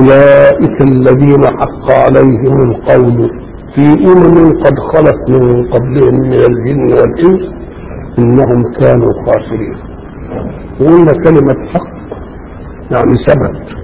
أولئك الذين حق عليهم القول في أمم قد خلت من قبلهم من الجن والإنس إنهم كانوا خاسرين وقلنا كلمة حق يعني ثبت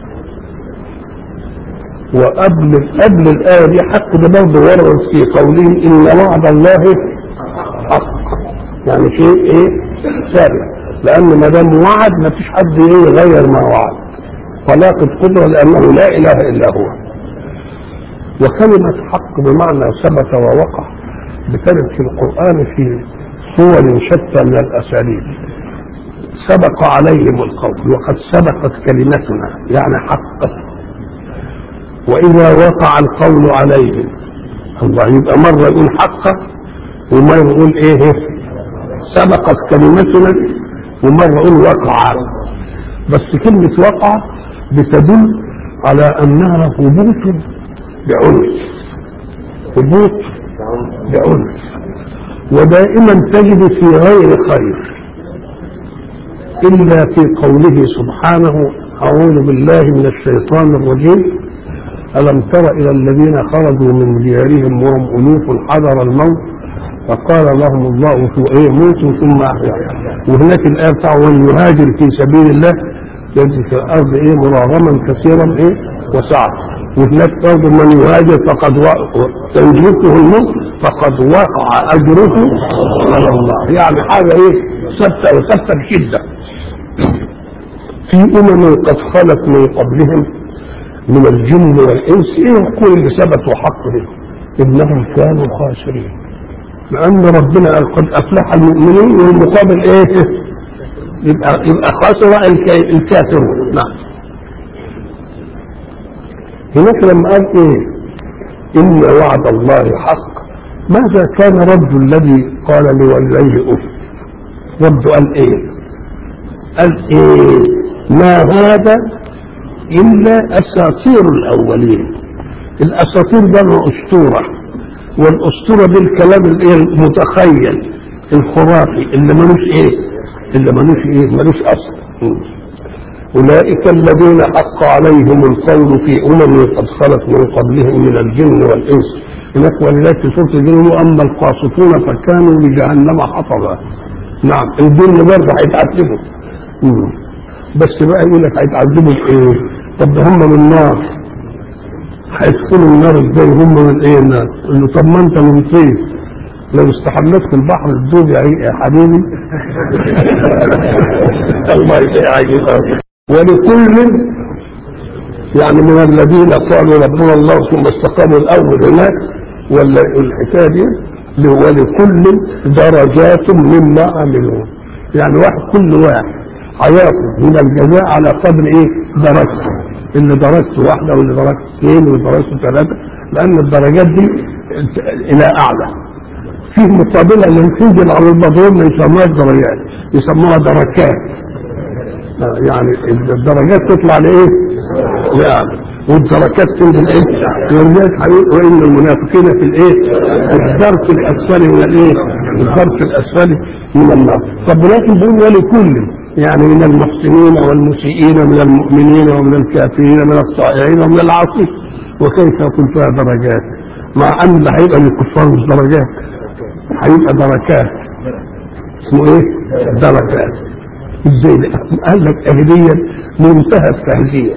وقبل قبل الآية دي حق ده برضه ورد في قولهم إن وعد الله حق يعني شيء إيه ثابت لأن ما دام وعد ما فيش حد إيه يغير ما وعد فلاقد قدرة لأنه لا إله إلا هو وكلمة حق بمعنى ثبت ووقع بترد في القرآن في صور شتى من الأساليب سبق عليهم القول وقد سبقت كلمتنا يعني حق وإذا وقع القول عليهم الله يبقى مرة يقول حق ومرة يقول إيه سبقت كلمتنا ومرة يقول وقع بس كلمة وقع بتدل على أنها هبوط بعنف هبوط بعنف ودائما تجد في غير خير إلا في قوله سبحانه أعوذ بالله من الشيطان الرجيم ألم تر إلى الذين خرجوا من ديارهم وهم ألوف حذر الموت فقال لهم الله في إيه موتوا ثم أحيا وهناك الآية بتاع ومن يهاجر في سبيل الله يجد في الأرض إيه مراغما كثيرا إيه وسعة وهناك برضه من يهاجر فقد تنجبته الموت فقد وقع أجره على الله يعني حاجة إيه ثابتة وثابتة بشدة في أمم قد خلت من قبلهم من الجن والإنس إيه القول اللي ثبت وحقه إنهم كانوا خاسرين لأن ربنا قال قد أفلح المؤمنين والمقابل إيه يبقى يبقى خاسر الكافرون نعم هناك لما قال إيه إن وعد الله حق ماذا كان رد الذي قال لوليه أف رد قال إيه قال إيه ما هذا إلا أساطير الأولين الأساطير ده أسطورة والأسطورة دي الكلام المتخيل الخرافي اللي ملوش إيه اللي ملوش إيه ملوش أصل أولئك الذين حق عليهم القول في أمم قد خلت من قبلهم من الجن والإنس هناك ولذلك في سورة الجن أما القاسطون فكانوا لجهنم حطبا نعم الجن برضه هيتعذبوا بس بقى يقول لك هيتعذبوا بايه؟ طب ده هم من النار هيدخلوا النار ازاي هم من ايه النار؟ يقول له طب ما انت من طيب لو استحملت في البحر الدود يا حبيبي الله يسعدك ولكل يعني من الذين قالوا ربنا الله ثم استقاموا الاول هناك ولا الحكايه دي ولكل درجات مما عملوا يعني واحد كل واحد هياخد من الجزاء على قدر ايه درجته اللي درجته واحدة واللي درجته اثنين واللي درجته ثلاثة لأن الدرجات دي إلى أعلى فيه مقابلة اللي تنزل على المضروب ما يسموها درجات يسموها دركات يعني الدرجات تطلع لإيه؟ لأعلى والدركات تنزل ايه؟ ولذلك وان المنافقين في الايه؟ الدرك الاسفل من الايه؟ الدرك الاسفل من النار. طب ولكن بيقول ولكل يعني من المحسنين والمسيئين من المؤمنين ومن الكافرين من الطائعين ومن العاصين وكيف يكون فيها درجات مع ان اللي هيبقى للكفار مش درجات هيبقى دركات اسمه ايه؟ دركات ازاي قال لك اهليا منتهى التهزيء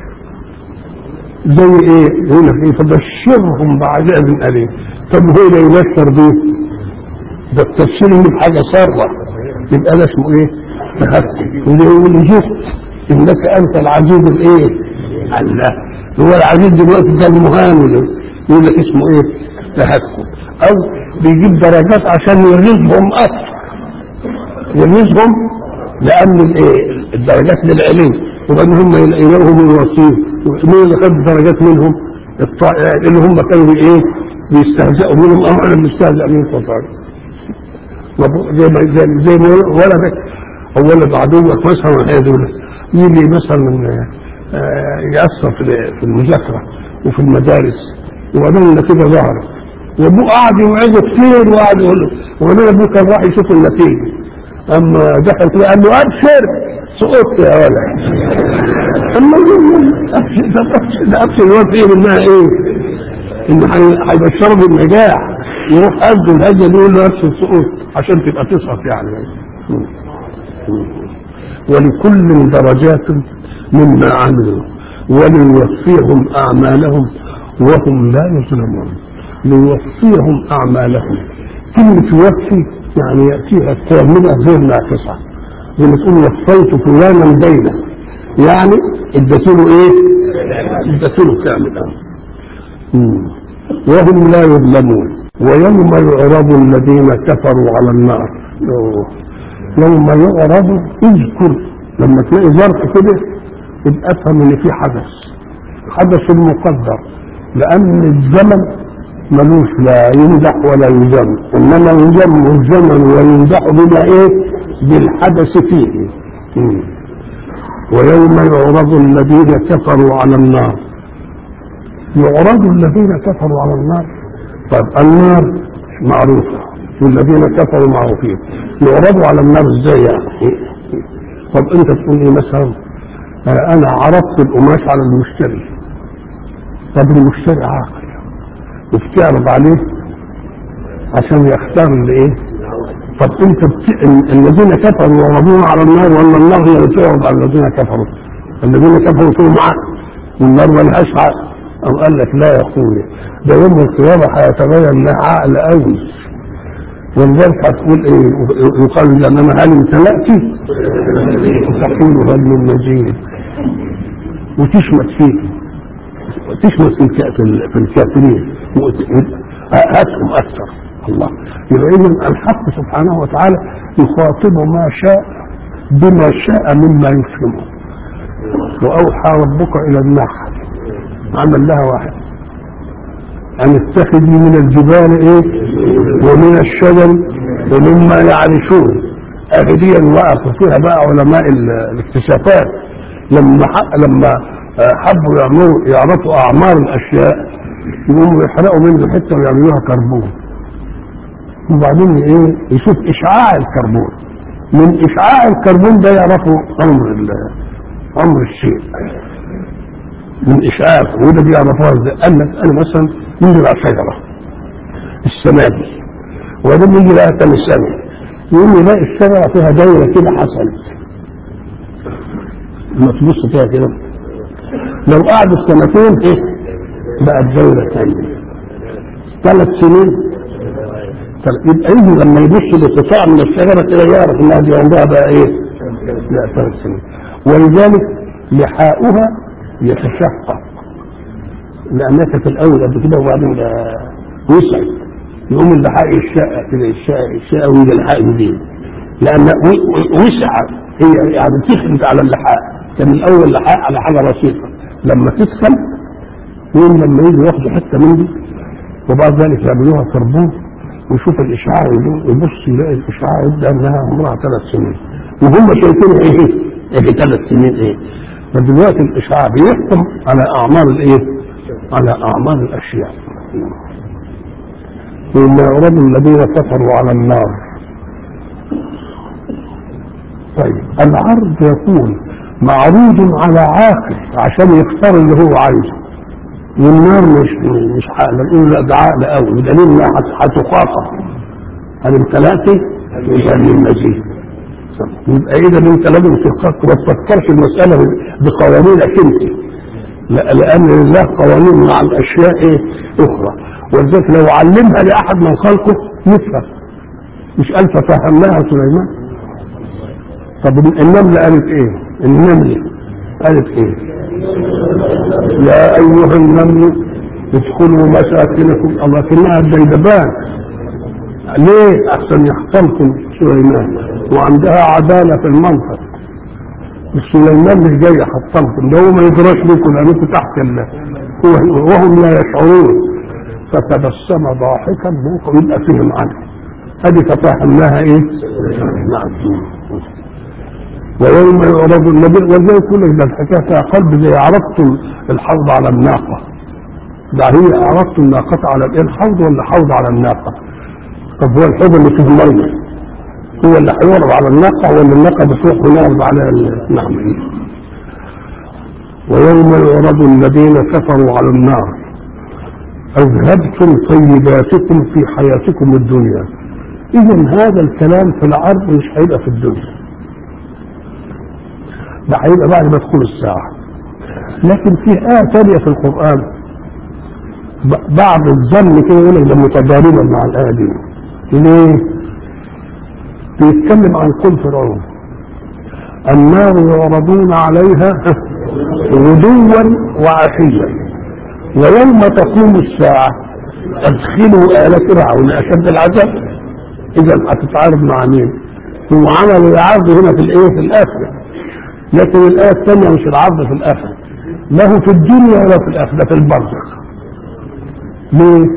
زي ايه؟ يقول لك ايه فبشرهم بعذاب اليم طب هو ده يبشر بيه؟ ده التبشير من حاجه ساره يبقى ده اسمه ايه؟ تهكم ويقول شفت انك انت العزيز الايه؟ الله هو العزيز دلوقتي ده المهان يقول لك اسمه ايه؟ تهكم او بيجيب درجات عشان يغيظهم اكثر يغيظهم لان الايه؟ الدرجات للعلم وبان هم يلاقوهم الوصيل مين اللي خد درجات منهم؟ الطائع اللي هم كانوا ايه؟ بيستهزئوا منهم او احنا بنستهزئ منهم زي ما زي, زي ما ولدك او ولد عدوك مثلا هي دول يجي مثلا يأثر في المذاكرة وفي المدارس وبعدين النتيجة ظهرت وابوه قعد يوعظه كتير وقعد يقول له وبعدين ابوه كان راح يشوف النتيجة اما دخل كده قال له ابشر سقطت يا ولد اما ده اكل الواد فيه منها ايه؟ ان هيبشره بالنجاح يروح قد الهجه دي يقول له نفس السقوط عشان تبقى تسقط يعني ولكل درجات مما عملوا وليوفيهم اعمالهم وهم لا يظلمون ليوفيهم اعمالهم كلمه يوفي يعني ياتيها كامله غير ناقصه زي ما تقول وفيت فلانا دينا يعني اديت له ايه؟ اديت له كامل وهم لا يظلمون ويوم يعرض الذين كفروا على النار يوم يعرض اذكر لما تلاقي ظرف كده يبقى افهم ان في حدث حدث مقدر لان الزمن ملوش لا يمدح ولا يذم انما يذم الزمن ويمدح بما ايه بالحدث فيه مم. ويوم يعرض الذين كفروا على النار يعرض الذين كفروا على النار طيب النار معروفة والذين كفروا معروفين يعرضوا على النار ازاي يعني طب انت تقول ايه مثلا آه انا عرضت القماش على المشتري طب المشتري عاقل وبتعرض عليه عشان يختار الايه طب انت بت... الذين كفروا يعرضون على النار ولا النار هي اللي تعرض على الذين كفروا الذين كفروا فيهم عقل والنار ملهاش عقل أو قال لك لا يا اخويا ده يوم القيامة هيتبين لها عقل قوي ولذلك هتقول ايه يقال لانما هل امتلأت تقول هل من مزيد وتشمت فيه وتشمت في في الكافرين هاتهم اكثر الله يبقى اذا الحق سبحانه وتعالى يخاطب ما شاء بما شاء مما يفهمه واوحى ربك الى النحل عمل لها واحد ان اتخذي من الجبال ايه ومن الشجر ومما يعرشون اهديا وقفوا فيها بقى علماء الاكتشافات لما لما حبوا يعملوا يعرفوا اعمار الاشياء يقوموا يحرقوا منه حته ويعملوها كربون وبعدين ايه يشوف اشعاع الكربون من اشعاع الكربون ده يعرفوا امر امر الشيء من اشعاع وده بيعرفوها ازاي قال لك انا مثلا ينزل على شجره السنه دي وبعدين يجي لها ثاني سنه يقول لي لا الشجره فيها دايره كده حصلت لما تبص فيها كده لو قعدت سنتين ايه بقت دايره ثانيه ثلاث سنين يبقى يجي لما يبص لقطاع من الشجره كده يعرف انها دي عمرها بقى ايه؟ لا ثلاث سنين ولذلك لحاؤها يتشقق لانها كانت الاول قبل كده وبعدين وسع يقوم اللحاء الشقه كده الشقه الشقه ويجي اللحاء جديد لان وسع هي يعني تثبت على اللحاء كان الاول لحاء على حاجه بسيطه لما تدخل يقوم لما يجي ياخدوا حته من دي وبعد ذلك يعملوها كربون ويشوف الاشعاع يبص يلاقي الاشعاع يبدا انها عمرها ثلاث سنين وهم شايفين ايه؟ ايه ثلاث سنين ايه؟ فدلوقتي الاشعاع بيحكم على اعمار الايه؟ على اعمار الاشياء. وإن يعرض الذين كفروا على النار. طيب العرض يكون معروض على عاقل عشان يختار اللي هو عايزه. والنار مش مش عقل نقول لا ده عقل قوي بدليل انها هتخاطب هل امتلأت يبقى من المزيد يبقى اذا انت لازم تفكر ما تفكرش المساله بقوانينك انت لا لان الله قوانين مع الاشياء ايه اخرى ولذلك لو علمها لاحد من خلقه يفهم مش قال ففهمناها سليمان طب النمله قالت ايه؟ النمله قالت ايه؟ يا ايها النمل ادخلوا مساكنكم الله كانها الديدبان ليه احسن يحتمكم سليمان وعندها عداله في المنطق سليمان مش جاي يحطمكم ده هو ما يدراش بكم لانكم تحت الله وهم لا يشعرون فتبسم ضاحكا بوقع يبقى فيهم عنه هذه تفهمناها ايه؟ نعم ويوم يعرض النبي وزي يقول لك ده الحكايه فيها قلب زي عرضت الحوض على الناقه ده هي عرضت الناقه على الايه الحوض ولا حوض على الناقه طب هو الحوض اللي فيه الميه هو اللي هيعرض على الناقه ولا الناقه بتروح ونعرض على نعم ويوم يعرض الذين كفروا على النار أذهبتم طيباتكم في حياتكم الدنيا إذا هذا الكلام في العرض مش هيبقى في الدنيا ده هيبقى بعد ما تكون الساعة لكن في آية ثانية في القرآن بعض الظن كده يقول لك ده متضاربا مع الآية دي ليه؟ بيتكلم عن قول فرعون النار يعرضون عليها غدوا وعشيا ويوم تقوم الساعة أدخلوا آل فرعون أشد العذاب إذا هتتعارض مع مين؟ هو عمل العرض هنا في الإيه؟ في الآخرة لكن الآية الثانية مش العرض في الآخرة لا هو في الدنيا ولا في الآخرة في البرزخ ليه؟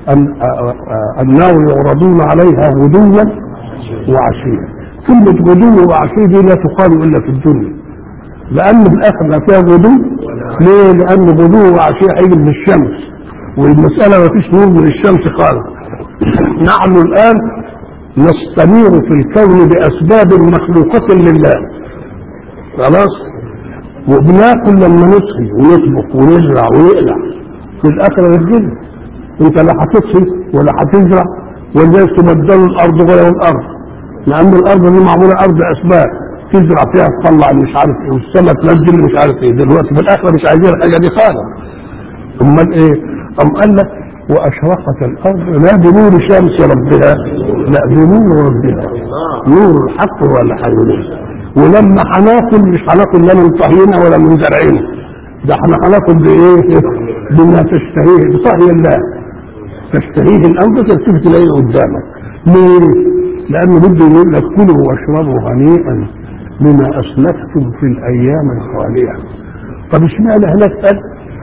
النار يعرضون عليها غدوا وعشيا كلمة غدو وعشية دي لا تقال إلا في الدنيا لأن بالآخر لا فيها غدو ليه؟ لأن غدو وعشية هيجي من الشمس والمسألة ما فيش نور من الشمس خالص نحن الآن نستنير في الكون بأسباب مخلوقة لله خلاص وبناكل لما نطهي ونطبخ ونزرع ونقلع في الآخرة والجنة انت لا هتطهي ولا هتزرع ولا تبدل الارض غير الارض لان الارض دي معموله ارض اسباب تزرع فيها تطلع مش عارف ايه والسماء تنزل مش عارف ايه دلوقتي في الاخره مش عايزين الحاجه دي خالص امال ايه؟ ام قال لك واشرقت الارض لا بنور شمس ربها لا بنور ربها نور الحق هو اللي هيولد ولما هناكل مش هناكل لا من طهينا ولا من زرعنا ده احنا هناكل بايه؟ بما تشتهيه بطهي الله تشتهيه الأنفس تلتفت تلاقيه قدامك ليه؟ لأنه بده يقول لك كلوا واشربوا هنيئا بما أسلفتم في الأيام الخالية طب اشمعنى هناك قال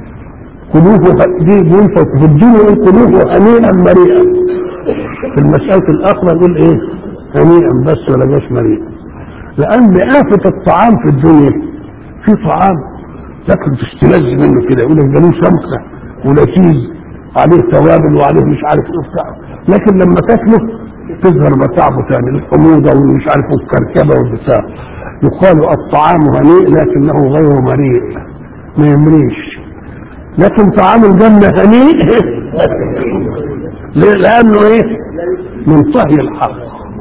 كلوه دي ينفق في الدنيا يقول كلوه هنيئا مريئا في المسألة الآخرة يقول إيه؟ هنيئا بس ولا جاش مريئا لأن آفة الطعام في الدنيا في طعام تاكل تستلذ منه كده يقول لك ده له سمكة ولذيذ عليه توابل وعليه مش عارف ايه وبتاع لكن لما تاكله تظهر متاعبه تاني الحموضه ومش عارف الكركبه والبتاع يقال الطعام هنيء لكنه غير مريء ما يمريش لكن طعام الجنه هنيء ليه؟ لانه ايه منتهي الحق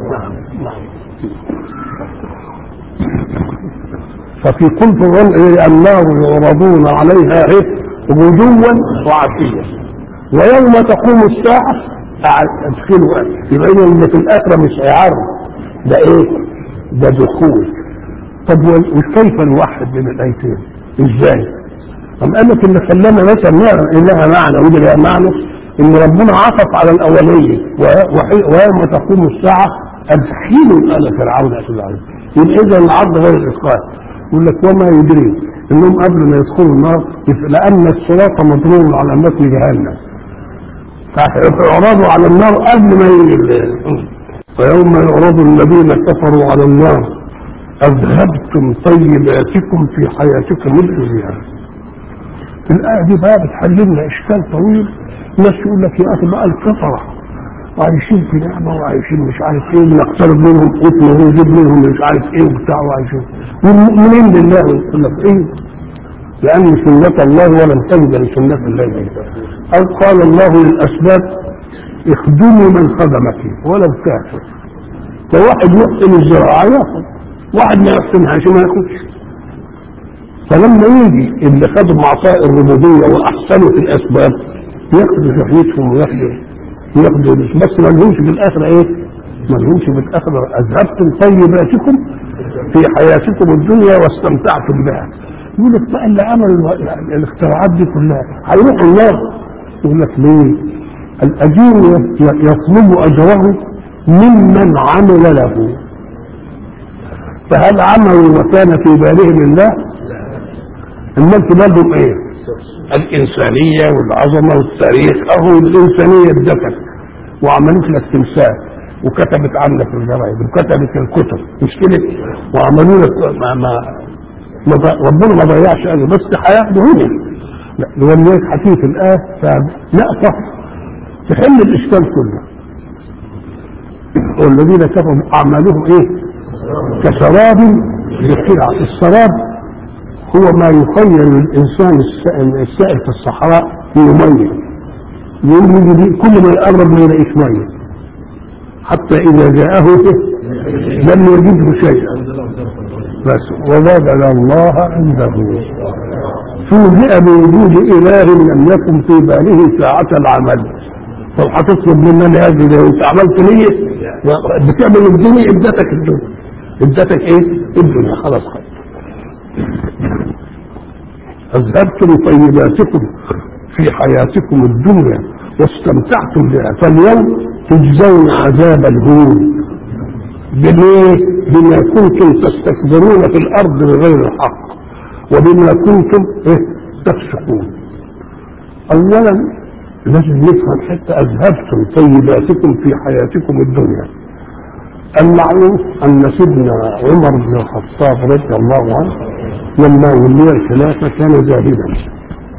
ففي كل الرمع النار يعرضون عليها ايه غدوا وعشيا ويوم تقوم الساعة ادخلوا يبقى اللي في الآخرة مش هيعرض ده ايه ده دخول طب وكيف نوحد بين الآيتين ازاي طب قال لك اللي خلانا مثلا نعلم انها معنى ودي لها معنى ان ربنا عطف على الاوليه ويوم تقوم الساعه ادخلوا ال فرعون اشد العذاب يبقى اذا العرض غير الاسقاط يقول لك وما يدري انهم قبل ما يدخلوا النار لان الصراط مضروب على متن جهنم فيعرضوا على النار قبل ما يجي ويوم يعرض الذين كفروا على النار اذهبتم طيباتكم في حياتكم الدنيا الآية دي بقى بتحل لنا إشكال طويل ناس يقول لك يا أخي بقى الكفرة وعايشين في نعمة وعايشين مش عارف ايه بنقترب منهم قتل ونجيب منهم مش عارف ايه وبتاع وعايشين والمؤمنين بالله يقول لك ايه لأن سنة الله ولم تجد لسنة الله أو قال الله للأسباب اخدموا من خدمك ولو كافر فواحد يحسن الزراعة ياخد واحد ما يحسنهاش ما ياخدش فلما يجي اللي خدوا معطاء الربوبية وأحسنوا في الأسباب ياخدوا شهيتهم وياخدوا ياخدوا بس ما لهمش في الآخرة إيه؟ ما لهمش في الآخرة أذهبتم طيباتكم في حياتكم الدنيا واستمتعتم بها يقول لك بقى اللي عملوا الاختراعات دي كلها هيروحوا النار يقول لك ليه؟ الأجير يطلب أجره ممن عمل له فهل عملوا وكان في بالهم الله؟ امال في بالهم ايه؟ الإنسانية والعظمة والتاريخ أهو الإنسانية اتذكرت وعملت لك تمثال وكتبت عنك الجرايد وكتبت الكتب مش كده وعملوا لك ما ما ما ربنا ما ضيعش قال بس هياخدوا هنا لا ولذلك حكيت الآية فنقطة تحل الإشكال كله والذين كفروا أعمالهم إيه؟ كسراب بقطع السراب هو ما يخيل الإنسان السائل, السائل في الصحراء في مية يقول يجي كل ما يقرب ما يلاقيش مية حتى إذا جاءه لم يجده شيئا بس ووجد الله عنده فوجئ بوجود إله لم يكن في باله ساعة العمل طب هتطلب مني هذه ده انت عملت ليه؟ بتعمل الدنيا ادتك الدنيا ادتك ايه؟ الدنيا خلاص خلاص أذهبتم طيباتكم في حياتكم الدنيا واستمتعتم بها فاليوم تجزون عذاب الهون بليه؟ بما كنتم تستكبرون في الأرض بغير الحق وبما كنتم إيه؟ تفسقون أولا لازم نفهم حتى أذهبتم طيباتكم في حياتكم الدنيا المعروف أن سيدنا عمر بن الخطاب رضي الله عنه لما ولي الخلافة كان زاهدا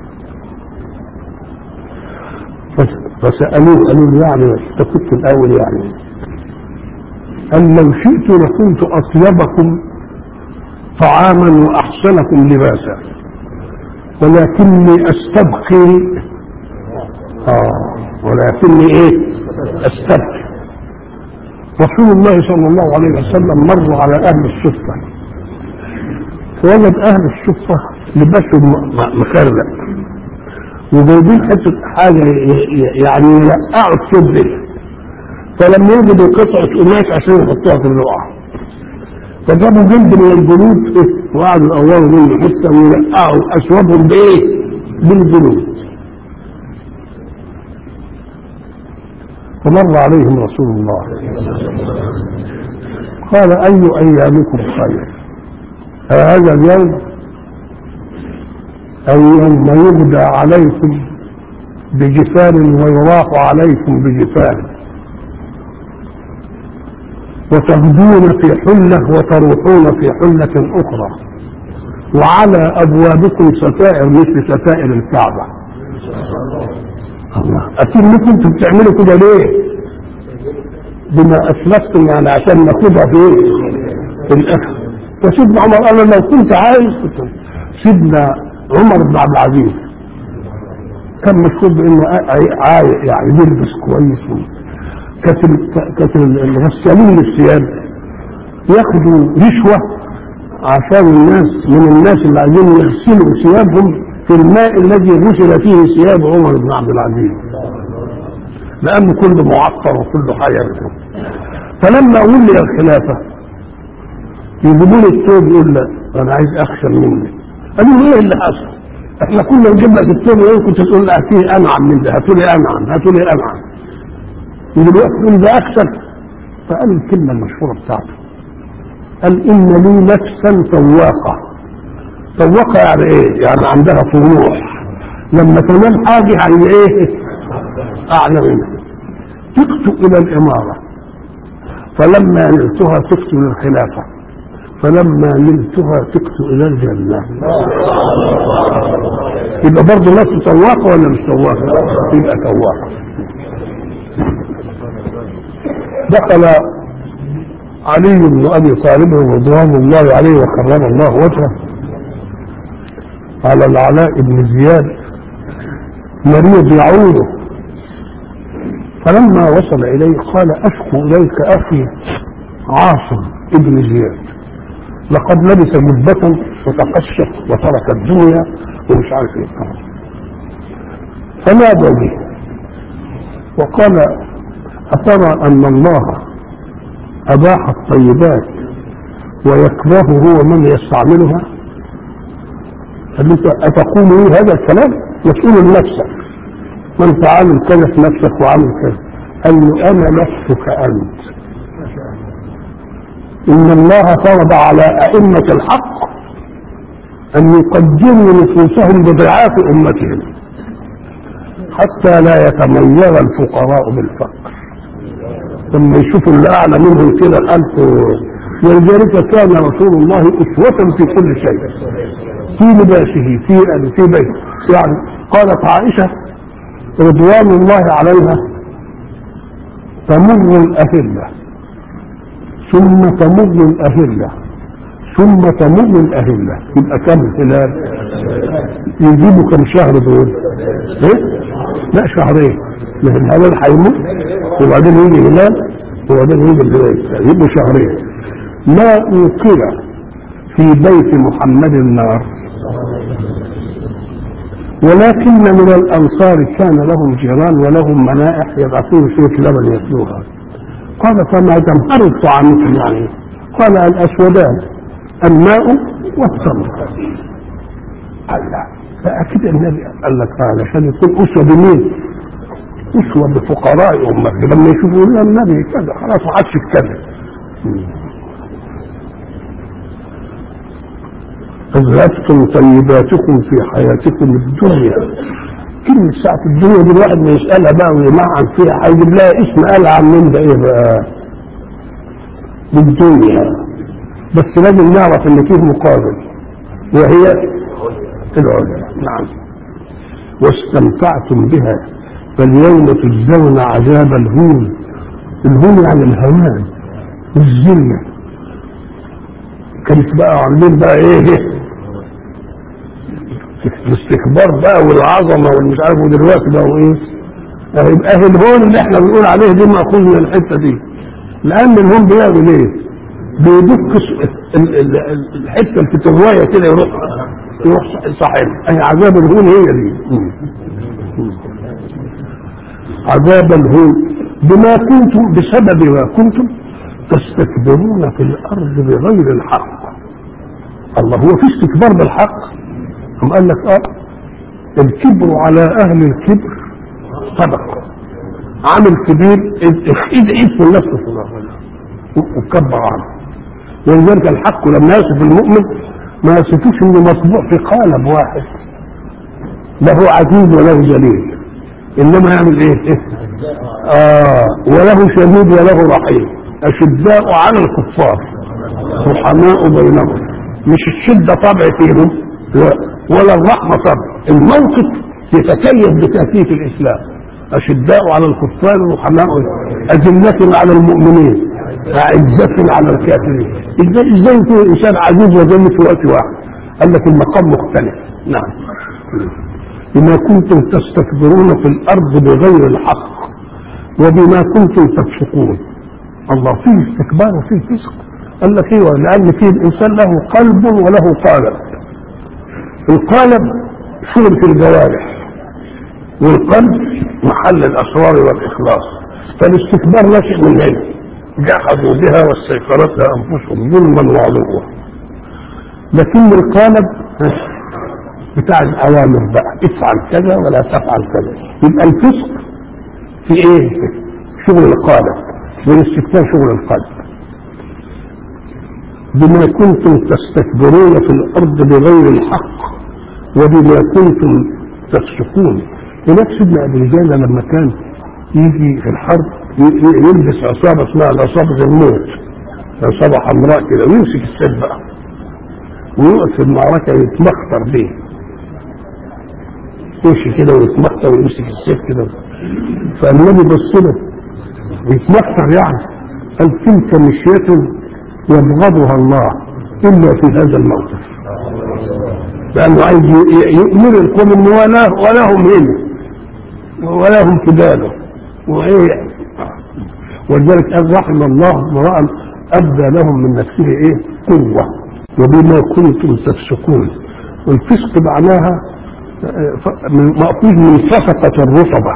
فسألوه قالوا له يعني انت كنت الأول يعني قال لو شئت لكنت أطيبكم طعاما وأحسنكم لباسا ولكني أستبقي آه ولكني إيه أستبقي رسول الله صلى الله عليه وسلم مر على أهل الصفة فوجد أهل الصفة لباسهم مخرق وجايبين حتة حاجة يعني يلقعوا الثوب فلم يجدوا قطعة قماش عشان يحطوها في اللقعة فجابوا جلد من الجلود إيه؟ وقعدوا يقوروا منه حتة ويلقعوا أثوابهم بإيه؟ بالجلود فمر عليهم رسول الله قال أي أيامكم خير هذا اليوم أو يوم يبدى عليكم بجفان ويراح عليكم بجفان وتغدون في حلة وتروحون في حلة أخرى وعلى أبوابكم ستائر مثل ستائر الكعبة الله أكيد لكم انتم بتعملوا كده ليه؟ بما أسلفتم يعني عشان ناخدها في إيه؟ في الآخر فسيدنا عمر قال له لو كنت عايز كنت سيدنا عمر بن عبد العزيز كان مشهور بانه عايق يعني بيلبس كويس كانت كانت الغسالين للثياب ياخدوا رشوه عشان الناس من الناس اللي عايزين يغسلوا ثيابهم في الماء الذي غسل فيه ثياب عمر بن عبد العزيز لانه كله معطر وكله حاجه فلما ولي الخلافه يجيبوا لي الثوب يقول لا انا عايز اخشى منك قالوا له ايه اللي حصل؟ احنا كنا نجيب لك الثوب ايه كنت تقول لا فيه انعم من ده هاتوا لي انعم هاتوا لي انعم ودلوقتي تقول ده اكثر فقال الكلمه المشهوره بتاعته قال ان لي نفسا طواقه طواقه يعني ايه؟ يعني عندها طموح لما تنام حاجه هي ايه؟ اعلى منها تكتب الى الاماره فلما نلتها تكتب للخلافه فلما نلتها تكت الى الجنه يبقى برضه نفس سواقه ولا مش سواقه؟ يبقى سواقه دخل علي بن ابي طالب رضوان الله عليه وكرم الله وجهه على العلاء بن زياد مريض يعوده فلما وصل اليه قال اشكو اليك اخي عاصم ابن زياد لقد لبس جبة وتقشف وترك الدنيا ومش عارف ايه فنادى به وقال أترى أن الله أباح الطيبات ويكره هو من يستعملها قال له أتقول لي هذا الكلام مسؤول لنفسك ما انت عامل كذا في نفسك وعامل كذا قال له أنا نفسك أنت إن الله فرض على أئمة الحق أن يقدموا نفوسهم بضعاف أمتهم حتى لا يتميز الفقراء بالفقر لما يشوفوا اللي أعلى منهم كده ألف ولذلك كان رسول الله أسوة في كل شيء في لباسه في في بيته يعني قالت عائشة رضوان الله عليها تمر الأهلة ثم تمر الأهلة ثم تمر الأهلة يبقى كم هلال يجيبوا كم شهر دول ايه لا شهرين لأن الهلال هيموت وبعدين يجي هلال وبعدين يجي الهلال يبقوا شهرين ما أوقد في بيت محمد النار ولكن من الأنصار كان لهم جيران ولهم منائح يبعثون شيء لبن يتلوها قال فما جمهر طعامكم يعني قال الأسودان الماء والتمر قال لا فأكيد النبي قال لك علشان يكون أسوة بمين؟ أسوة بفقراء أمته لما يشوفوا لنا النبي كذا خلاص ما عادش يتكلم أذهبتم طيباتكم في حياتكم الدنيا كلمة ساعة الدنيا دي الواحد ما يسألها بقى ويمعن فيها هيجيب لها اسم قال عن من ده ايه بقى؟ بالدنيا بس لازم نعرف ان فيه مقابل وهي العليا نعم واستمتعتم بها فاليوم تجزون عذاب الهون الهون يعني الهوان والذلة كانت بقى عاملين بقى ايه الاستكبار بقى والعظمه والمش عارف ودلوقتي بقوا ايه يبقى اهل الهون اللي احنا بنقول عليه دي ماخوذ من الحته دي لان الهون بيعمل ايه؟ بيدك ال- ال- ال- الحته الفتويه كده يروح يروح صاحب اي عذاب الهون هي دي عذاب الهون بما كنتم بسبب ما كنتم تستكبرون في الارض بغير الحق الله هو في استكبار بالحق هم قال لك اه الكبر على اهل الكبر صدقه عامل كبير ايد ايد في النفس وكبر عنه ولذلك الحق لما يصف المؤمن ما يصفوش انه مطبوع في قالب واحد له عزيز وله جليل انما يعمل ايه؟ اه وله شديد وله رحيم اشداء على الكفار رحماء بينهم مش الشده طبع فيهم ولا الرحمه طبع الموقف يتكيف بتأسيس الاسلام اشداء على الكفار رحماء اذله على المؤمنين أعزة على الكافرين ازاي ازاي يكون الانسان عزيز وذل في وقت واحد قال لك المقام مختلف نعم بما كنتم تستكبرون في الارض بغير الحق وبما كنتم تفسقون الله فيه استكبار وفيه فسق قال لك ايوه لان فيه الانسان له قلب وله قالب القالب شغل في الجوارح والقلب محل الاسرار والاخلاص فالاستكبار لا شيء من هنا جحدوا بها واستيقنتها انفسهم ظلما وعلوا لكن القالب بتاع الاوامر بقى افعل كذا ولا تفعل كذا يبقى الفسق في ايه شغل القالب والاستكبار شغل القلب بما كنتم تستكبرون في الارض بغير الحق وبما كنتم تفسقون هناك سيدنا ابو رجاله لما كان يجي في الحرب يلبس عصابه اسمها عصابه الموت عصابه حمراء كده ويمسك السيف بقى ويقف في المعركه يتمخطر بيه يمشي كده ويتمخطر ويمسك السيف كده فالنبي بص له يتمخطر يعني قال تلك مشية يبغضها الله الا في هذا الموقف لانه عايز يؤمر القوم ان ولا ولا هم هنا ولا هم كباله وايه ولذلك قال رحم الله امرأ ابدى لهم من نفسه ايه قوه وبما كنتم تفسقون والفسق معناها مأخوذ من فسقة الرطبة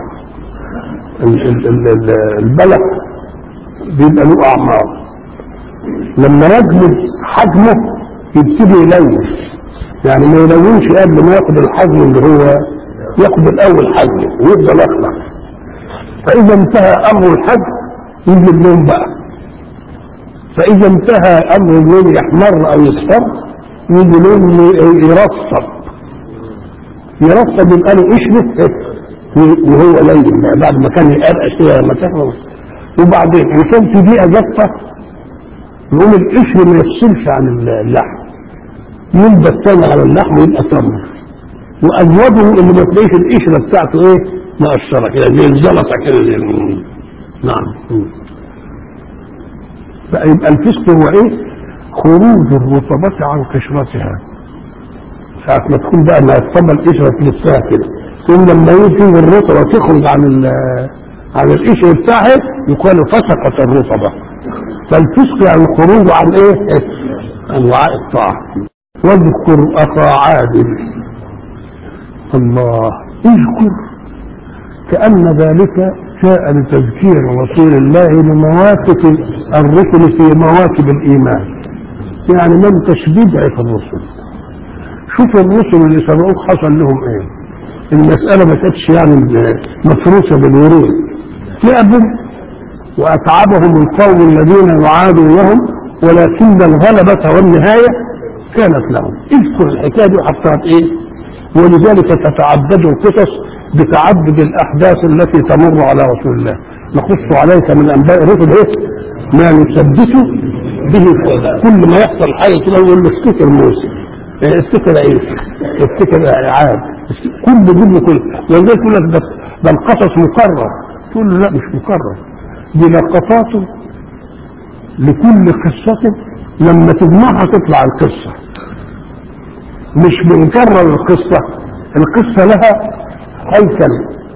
البلد بيبقى له أعمار لما يجمد حجمه يبتدي يلوث يعني ما يلونش قبل ما ياخد الحجم اللي هو ياخد الاول حجمه ويفضل اخضر فاذا انتهى امر الحجم يجي اللون بقى فاذا انتهى امر اللون يحمر او يصفر يجي لون يرصد يرصد يبقى له قشره وهو لين بعد ما كان يقرقش كده لما تخلص وبعدين ان كان في دقيقه جافه يقوم القشر ما يفصلش عن اللحم يلبس تاني على اللحم ويبقى تمر وازواجه اللي ما تلاقيش القشره بتاعته ايه مقشره كده زي الزلطه كده زي نعم بقى يبقى الفسق هو ايه خروج الرطبة عن قشرتها ساعة ما تكون بقى ما الطبة القشرة في لسها كده ثم لما يجي الرطبة تخرج عن ال عن القشر بتاعها يقال فسقت الرطبة فالفسق يعني الخروج عن ايه؟ انواع الطاعة واذكر اخا عاد الله اذكر كأن ذلك جاء لتذكير رسول الله بمواقف الرسل في مواكب الإيمان يعني ما انتش بدع في الرسل شوف الرسل اللي سبقوك حصل لهم ايه المسألة ما كانتش يعني مفروسة بالورود تعبوا وأتعبهم القوم الذين يعادوا لهم ولكن الغلبة والنهاية كانت لهم اذكر الحكاية دي حتى ايه ولذلك تتعبد القصص بتعبد الاحداث التي تمر على رسول الله نقص عليك من انباء الرسل ايه ما نثبت به كل ما يحصل حاجه كده يقول له افتكر موسى اه افتكر عيسى افتكر عاد كل دول كل ولذلك يقول لك ده ده القصص مكرر تقول له لا مش مكرر دي لقطات لكل قصة لما تجمعها تطلع القصة مش بنكرر القصة القصة لها هيكل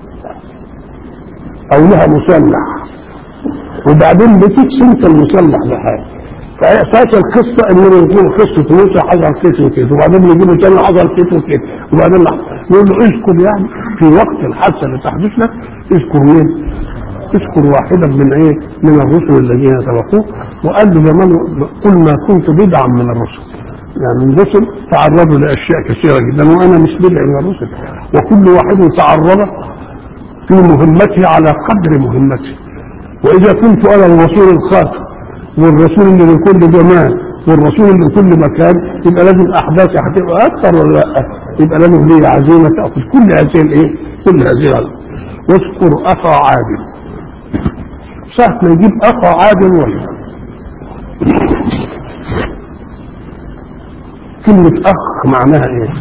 او لها مسلح وبعدين بتكسي انت المسلح بحاجه فاساس القصه انه يكون قصه موسى حصل كده وكده وبعدين يجيبوا تاني حصل كده وكده وبعدين يقول له اذكر يعني في وقت الحادثه اللي تحدث لك اذكر مين؟ اذكر واحدا من ايه؟ من الرسل الذين سبقوه وقال له زمان قل ما كنت بدعا من الرسل يعني الرسل تعرضوا لاشياء كثيره جدا وانا مش بدع من الرسل وكل واحد تعرض في مهمته على قدر مهمته واذا كنت انا الرسول الخاتم والرسول اللي من كل زمان والرسول اللي من كل مكان يبقى لازم احداثي هتبقى اكثر ولا لا؟ يبقى لازم لي عزيمه تاخذ كل هذه الايه؟ كل هذه العزيمة. واذكر اخا عادل سهل ما يجيب اخا عادل ولا كلمة أخ معناها إيه؟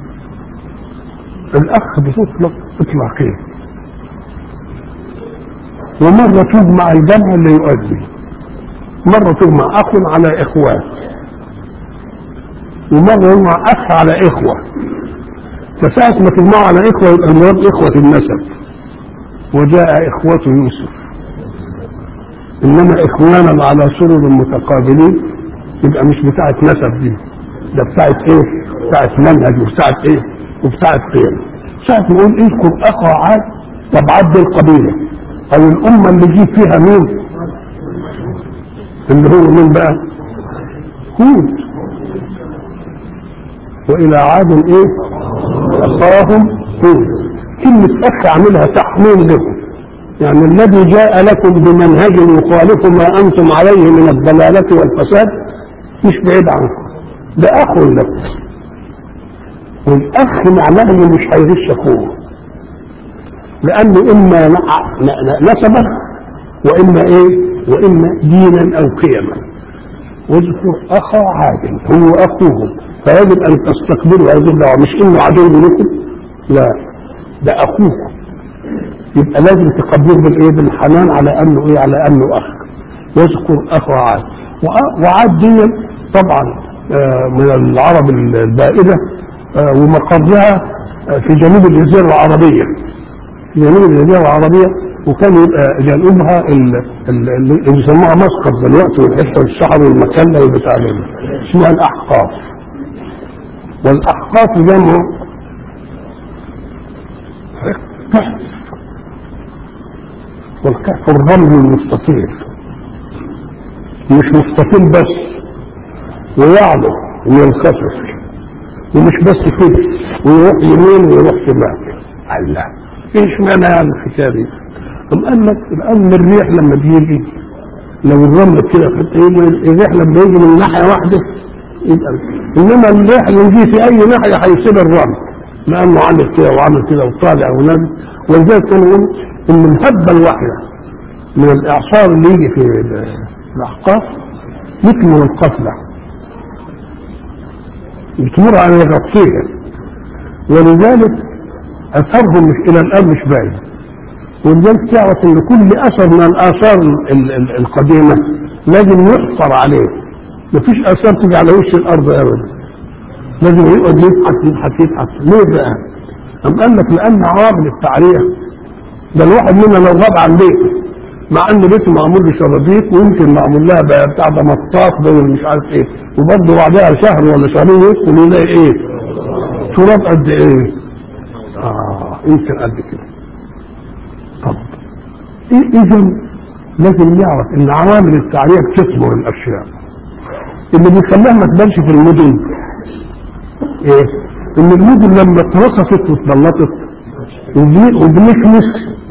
الأخ بتطلق إطلاقين ومرة تجمع الجمع اللي يؤدي مرة تجمع أخ على إخوات ومرة يجمع أخ على إخوة فساعة ما تجمعوا على إخوة يبقى المراد إخوة النسب وجاء إخوة يوسف إنما إخوانا على سرر متقابلين يبقى مش بتاعة نسب دي ده بتاعت ايه بتاعت منهج وبتاعت ايه وبتاعت قيم ساعة نقول اذكر اخا عاد طب عد القبيلة او الامة اللي جه فيها مين اللي هو مين بقى هود والى عاد ايه اخاهم هود كلمة اخ عاملها تحميل لكم يعني الذي جاء لكم بمنهج يخالف ما انتم عليه من الضلالة والفساد مش بعيد عنكم ده اخ لك والاخ معناه انه مش هيغش اخوه لانه اما نسبا واما ايه واما دينا او قيما واذكر اخا عادل هو اخوهم فيجب ان تستقبلوا هذه الدعوه مش انه عدو لكم لا ده اخوكم يبقى لازم تقبلوه بالايه بالحنان على انه ايه على انه اخ واذكر اخا عاد وعاد دي طبعا من العرب البائدة ومقرها في جنوب الجزيرة العربية في جنوب الجزيرة العربية وكان يبقى جنوبها اللي بيسموها مسقط دلوقتي والحته والشعر والمكان والبتاع اسمها الاحقاف والاحقاف جمع كهف والكهف الرمل المستطيل مش مستطيل بس ويعلو وينخفض ومش بس كده ويروح يمين ويروح شمال الله ايش معنى يعني الحكايه دي؟ طب قال لك الان الريح لما بيجي لو الرمل كده الريح لما يجي من ناحيه واحده يبقى انما الريح اللي يجي في اي ناحيه هيسيب الرمل لانه عامل كده وعامل كده وطالع ونازل ولذلك كانوا يقولوا ان الهبه الواحده من الاعصار اللي يجي في الاحقاف يكمل القفله بتمر على يغطيها ولذلك اثرهم مش الى الان مش باين ولذلك تعرف ان كل اثر من الاثار ال- ال- القديمه لازم يحفر عليه مفيش اثار تيجي على وش الارض ابدا لازم يقعد يبحث يبحث يبحث ليه بقى؟ أم قال لك لان عوامل التعريه ده الواحد منا لو غاب عن بيته مع ان بيته معمول بشبابيك ويمكن معمول لها بقى بتاع ده مطاط ده مش عارف ايه وبرضه بعدها شهر ولا شهرين يدخل يلاقي ايه؟ تراب قد ايه؟ اه يمكن قد كده طب إيه اذا لازم نعرف ان عوامل التعريه بتثمر الاشياء اللي بيخليها ما تبانش في المدن ايه ان المدن لما اترصفت واتبلطت وبن- وبنكنس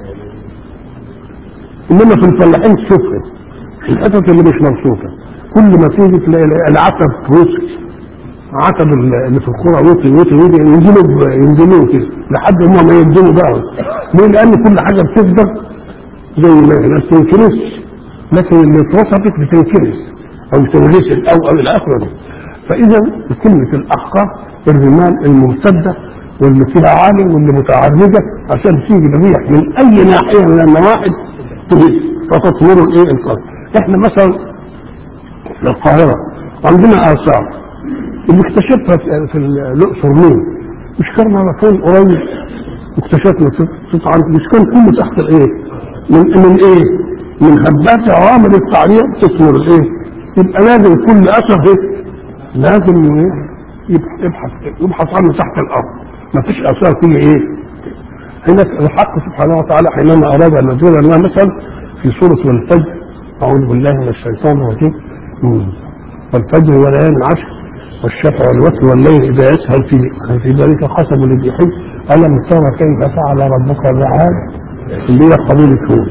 انما في الفلاحين تشوفها الحتت اللي مش مرصوفه كل ما تيجي تلاقي العتب وسط عتب اللي في القرى وطي وطي وطي ينزلوا ب- ينزلوا كده لحد هم ما ينزلوا بقى ليه؟ لان كل حاجه بتفضل زي ما هي ما بتنكرش لكن اللي اتوصفت بتنكرس او تنغسل او او الى اخره فاذا كلمه الاحقاف الرمال المرتده واللي فيها عالي واللي متعرجه عشان تيجي الريح من اي ناحيه من النواحي تهز فتطور الايه القلب احنا مثلا في القاهره عندنا اثار اللي اكتشفها في- في الاقصر مين؟ مش كان معرفون قريب اكتشفنا قطعا مش كان كله تحت الايه؟ من من ايه؟ من هبات عوامل التعرية تثمر الايه؟ يبقى لازم كل اثر ايه؟ لازم يبحث يبحث يبحث عنه تحت الارض ما فيش اثار فيه ايه؟ هنا الحق سبحانه وتعالى حينما اراد ان يقول لنا مثلا في سوره والفجر اعوذ بالله من الشيطان الرجيم مم. والفجر وليالي العشر والشفع والوتر والليل اذا يسهل في في ذلك قسم لذي حجر الم ترى كيف فعل ربك بعاد اللي هي قبيله هود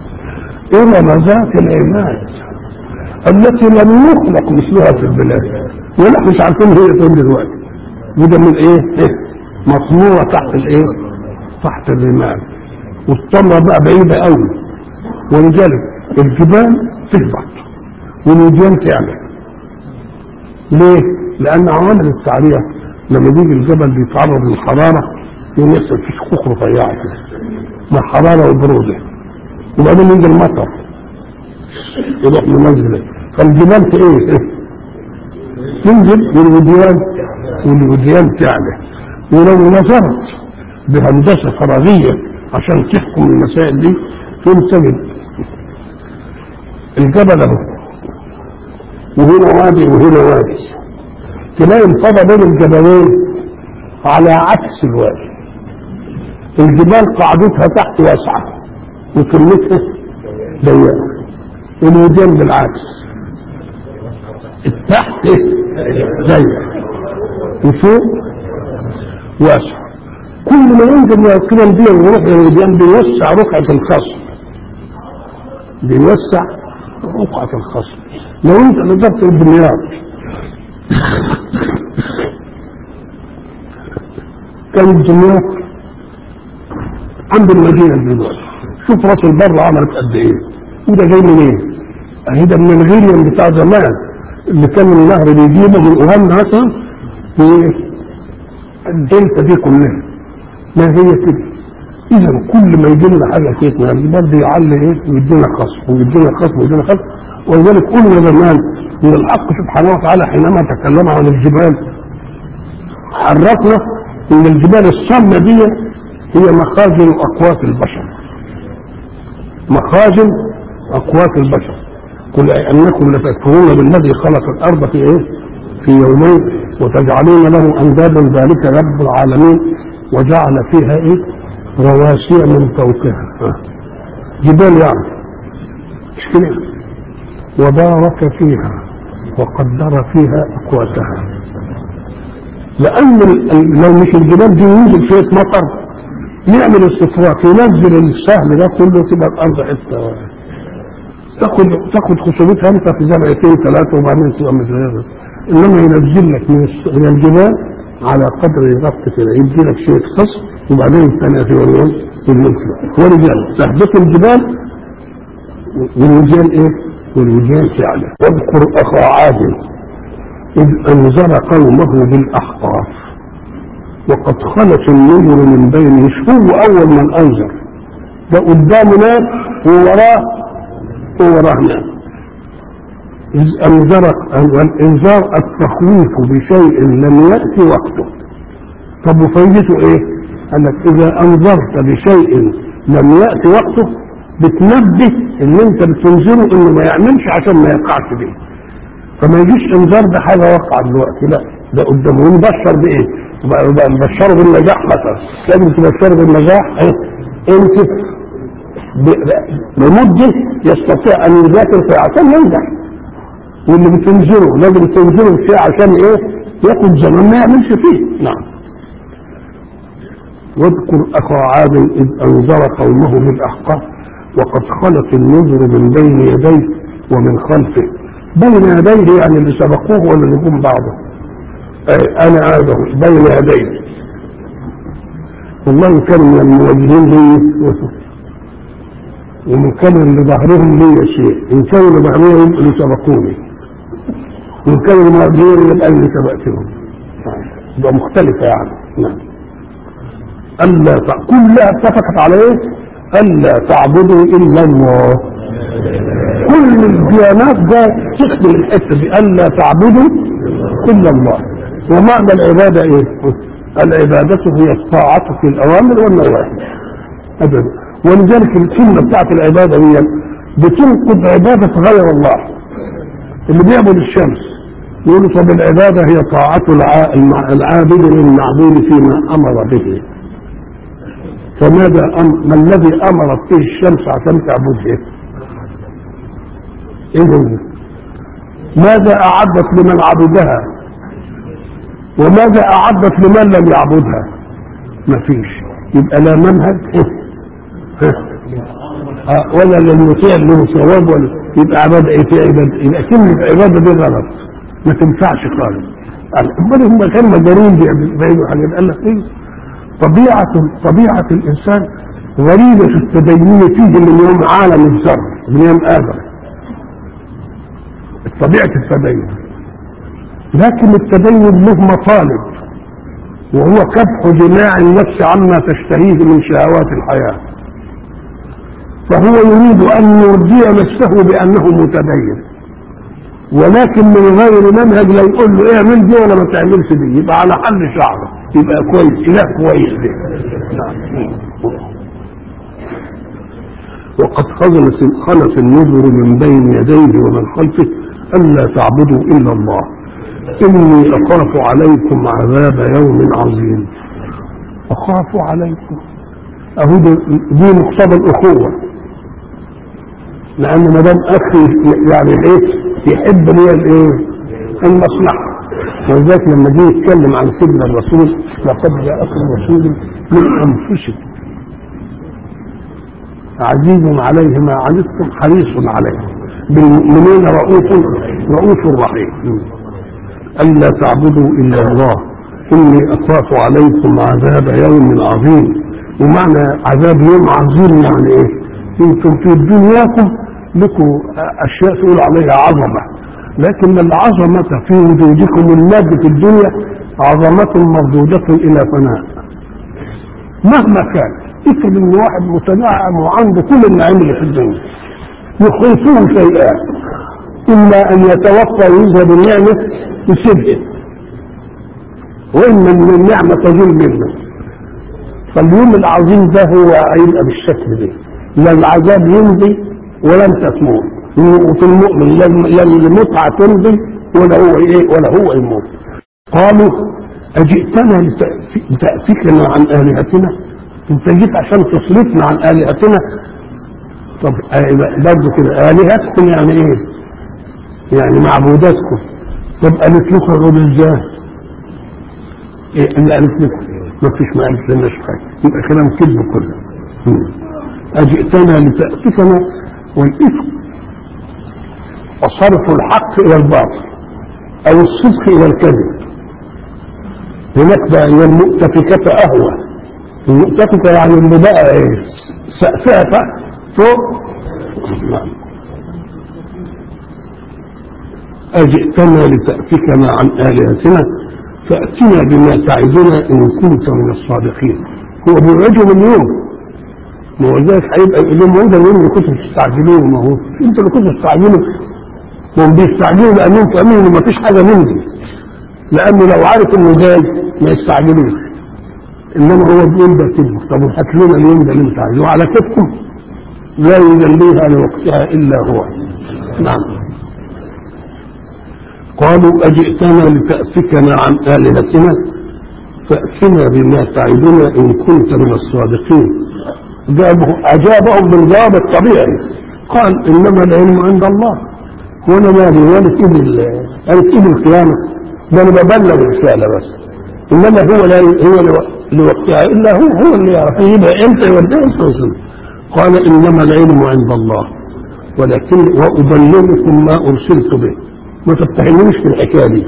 ارم ذات العماد التي لم يخلق مثلها في البلاد ونحن مش عارفين هي فين دلوقتي وده من ايه؟ إيه؟ مطموره تحت الايه؟ تحت الرمال والطمره بقى بعيده قوي ولذلك الجبال تهبط والوديان تعلى ليه؟ لأن عوامل التعرية لما بيجي الجبل بيتعرض للحرارة يقوم يحصل فيه شقوق رفيعة كده مع حرارة وبرودة وبعدين يجي المطر يروح منزل فالجبال في ايه؟ تنزل والوديان والوديان تعلى ولو نظرت بهندسة فراغية عشان تحكم المسائل دي تقوم تجد الجبل اهو وهنا وادي وهنا وادي تلاقي انفضى بين الجبلين على عكس الوادي الجبال قاعدتها تحت واسعة وكلمتها ضيقة الوديان بالعكس التحت ضيق وفوق واسع كل ما ينزل من القمم دي ويروح للوديان بيوسع رقعة الخصم بيوسع رقعة الخصم لو انت نظرت الدمياط كان الدمياط عند المدينة دلوقتي شوف راس البر عملت قد ايه وده جاي منين؟ اهي ده من الغيليوم بتاع زمان اللي كان النهر بيجيبه من اوهامنا مثلا الدلتا دي كلها ما هي كده اذا كل ما يجي لنا حاجه فيتنا برضه يعلي ايه ويدينا خصم ويدينا خصم ويدينا خصم ولذلك قلنا زمان ان الحق سبحانه وتعالى حينما تكلم عن الجبال عرفنا ان الجبال الصامه دي هي مخازن اقوات البشر مخازن اقوات البشر قل انكم لتكفرون بالذي خلق الارض في ايه في يومين وتجعلون له اندادا ذلك رب العالمين وجعل فيها ايه رواسي من فوقها جبال يعني مش كده وبارك فيها وقدر فيها اقواتها لان لو مش الجبال دي ينزل شويه مطر يعمل استفراغ ينزل السهل ده كله تبقى الارض حته تاخد تاخد خصوبتها انت في زرعتين ثلاثه وبعدين تبقى متغيره انما ينزل لك من من الجبال على قدر ربط كده يدي لك شويه خصم وبعدين الثانيه في واليوم والمنفى ورجال تهبط الجبال والوجيان ايه؟ والوجيان فعلا واذكر اخا عاد اذ انذر قومه بالاحقاف وقد خلت النذر من بين هو اول من انذر ده قدامه ناس ووراه ووراه ناس إذ أنذرك والإنذار التخويف بشيء لم يأتي وقته طب وفايدته إيه؟ قال لك إذا أنذرت بشيء لم يأتي وقته بتنبه إن أنت بتنذره إنه ما يعملش عشان ما يقعش فيه فما يجيش إنذار بحاجة وقع دلوقتي لا ده قدامه ونبشر بإيه؟ يبقى يبقى نبشره بالنجاح مثلا لازم تبشره بالنجاح إيه؟ أنت بمدة يستطيع أن يذاكر فيها عشان ينجح واللي بتنذره لازم تنذره فيه عشان ايه ياخد زمان ما يعملش فيه نعم واذكر اخا عاد اذ انذر قومه بالاحقاف وقد خلت النذر من بين يديه ومن خلفه بين يديه يعني اللي سبقوه ولا اللي جم بعده أي انا عاده بين يديه والله كان من الموجهين لي ومن كان اللي ظهرهم لي شيء ان كانوا اللي ظهرهم اللي سبقوني وان كانوا المؤدين يبقى اللي سبقتهم يبقى مختلفة يعني نعم ألا ت... كلها اتفقت على ايه؟ ألا تعبدوا إلا الله كل الديانات ده تخدم الحتة دي ألا تعبدوا إلا الله ومعنى العبادة ايه؟ العبادة هي الطاعة في الأوامر والنواهي أبدا ولذلك الكلمة بتاعت العبادة هي بتنقض عبادة غير الله اللي بيعبد الشمس يقولوا طب العبادة هي طاعة العابد للمعبود فيما أمر به فماذا أم... ما الذي أمرت به الشمس عشان تعبده إيه هو ماذا أعدت لمن عبدها وماذا أعدت لمن لم يعبدها مفيش يبقى لا منهج ولا للمطيع له ثواب ولا يبقى عبادة ايه في عبادة يبقى كلمة عبادة دي غلط ما تنفعش خالص امال هم كانوا مجانين بيعملوا حاجات قال لك ايه طبيعة طبيعة الانسان غريبة في التدين تيجي من يوم عالم الذر من يوم ادم طبيعة التدين لكن التدين له مطالب وهو كبح جماع النفس عما تشتهيه من شهوات الحياه فهو يريد أن يرضي نفسه بأنه متدين ولكن من غير منهج لا يقول له اعمل دي ولا ما تعملش دي يبقى على حل شعره يبقى كويس إله كويس دي وقد خلص خلص النذر من بين يديه ومن خلفه ألا تعبدوا إلا الله إني أخاف عليكم عذاب يوم عظيم أخاف عليكم أهو دي مقتضى الأخوة لان ما دام اخي يعني ايه يحب لي الايه المصلحه ولذلك لما جه يتكلم عن سيدنا الرسول لقد جاءكم رسول من انفسكم عزيز عليه ما عنتم حريص عليه بالمؤمنين رؤوف رؤوف رحيم الا تعبدوا الا الله اني اخاف عليكم عذاب يوم عظيم ومعنى عذاب يوم عظيم يعني ايه انتم في دنياكم لكم اشياء تقول عليها عظمه لكن العظمه في وجودكم المادي في الدنيا عظمه مردوده الى فناء مهما كان افرض ان واحد متنعم وعنده كل النعيم اللي في الدنيا يخيفه شيئان اما ان يتوفى ويذهب النعمه يسيبها واما ان النعمه تزول منه فاليوم العظيم ده هو هيبقى بالشكل ده لا العذاب يمضي ولن تموت وفي المؤمن لا المتعة تمضي ولا هو ايه ولا هو يموت قالوا أجئتنا لتأفكنا عن آلهتنا أنت جيت عشان تصرفنا عن آلهتنا طب برضه كده آلهتكم يعني إيه؟ يعني معبوداتكم طب قالت لكم الرجل ازاي؟ إيه اللي قالت لكم؟ ما فيش ما قالت لناش حاجة يبقى كلام كذب كله أجئتنا لتأفكنا والإثم وصرف الحق إلى الباطل أو الصدق إلى الكذب هناك بقى هي المؤتفكة أهوى المؤتفكة يعني اللي بقى إيه سقفها فوق أجئتنا لتأفكنا عن آلهتنا فأتنا بما تعدنا إن كنت من الصادقين هو بيوعدهم اليوم ما هو ذلك هيبقى يقول لهم هو ده اليوم اللي كنتوا بتستعجلوه ما هو انتوا اللي كنتوا بتستعجلوا وهم بيستعجلوا لانهم فاهمين ان مفيش حاجه من دي لانه لو عارف انه جاي ما يستعجلوش انما هو بيقول ده كده طب هات لنا اليوم ده اللي انت عايزه على كتفكم لا يجليها لوقتها الا هو نعم قالوا اجئتنا لتأفكنا عن آلهتنا فأتنا بما تعدنا إن كنت من الصادقين أجابهم بالجواب الطبيعي قال إنما العلم عند الله وأنا مالي وأنا في إيد أنا في إيد القيامة ده أنا ببلغ رسالة بس إنما هو لا هو لوقتها إلا هو هو اللي يعرف يبقى إمتى يوديه إمتى قال إنما العلم عند الله ولكن وأبلغكم ما أرسلت به ما تتهمونيش في الحكاية دي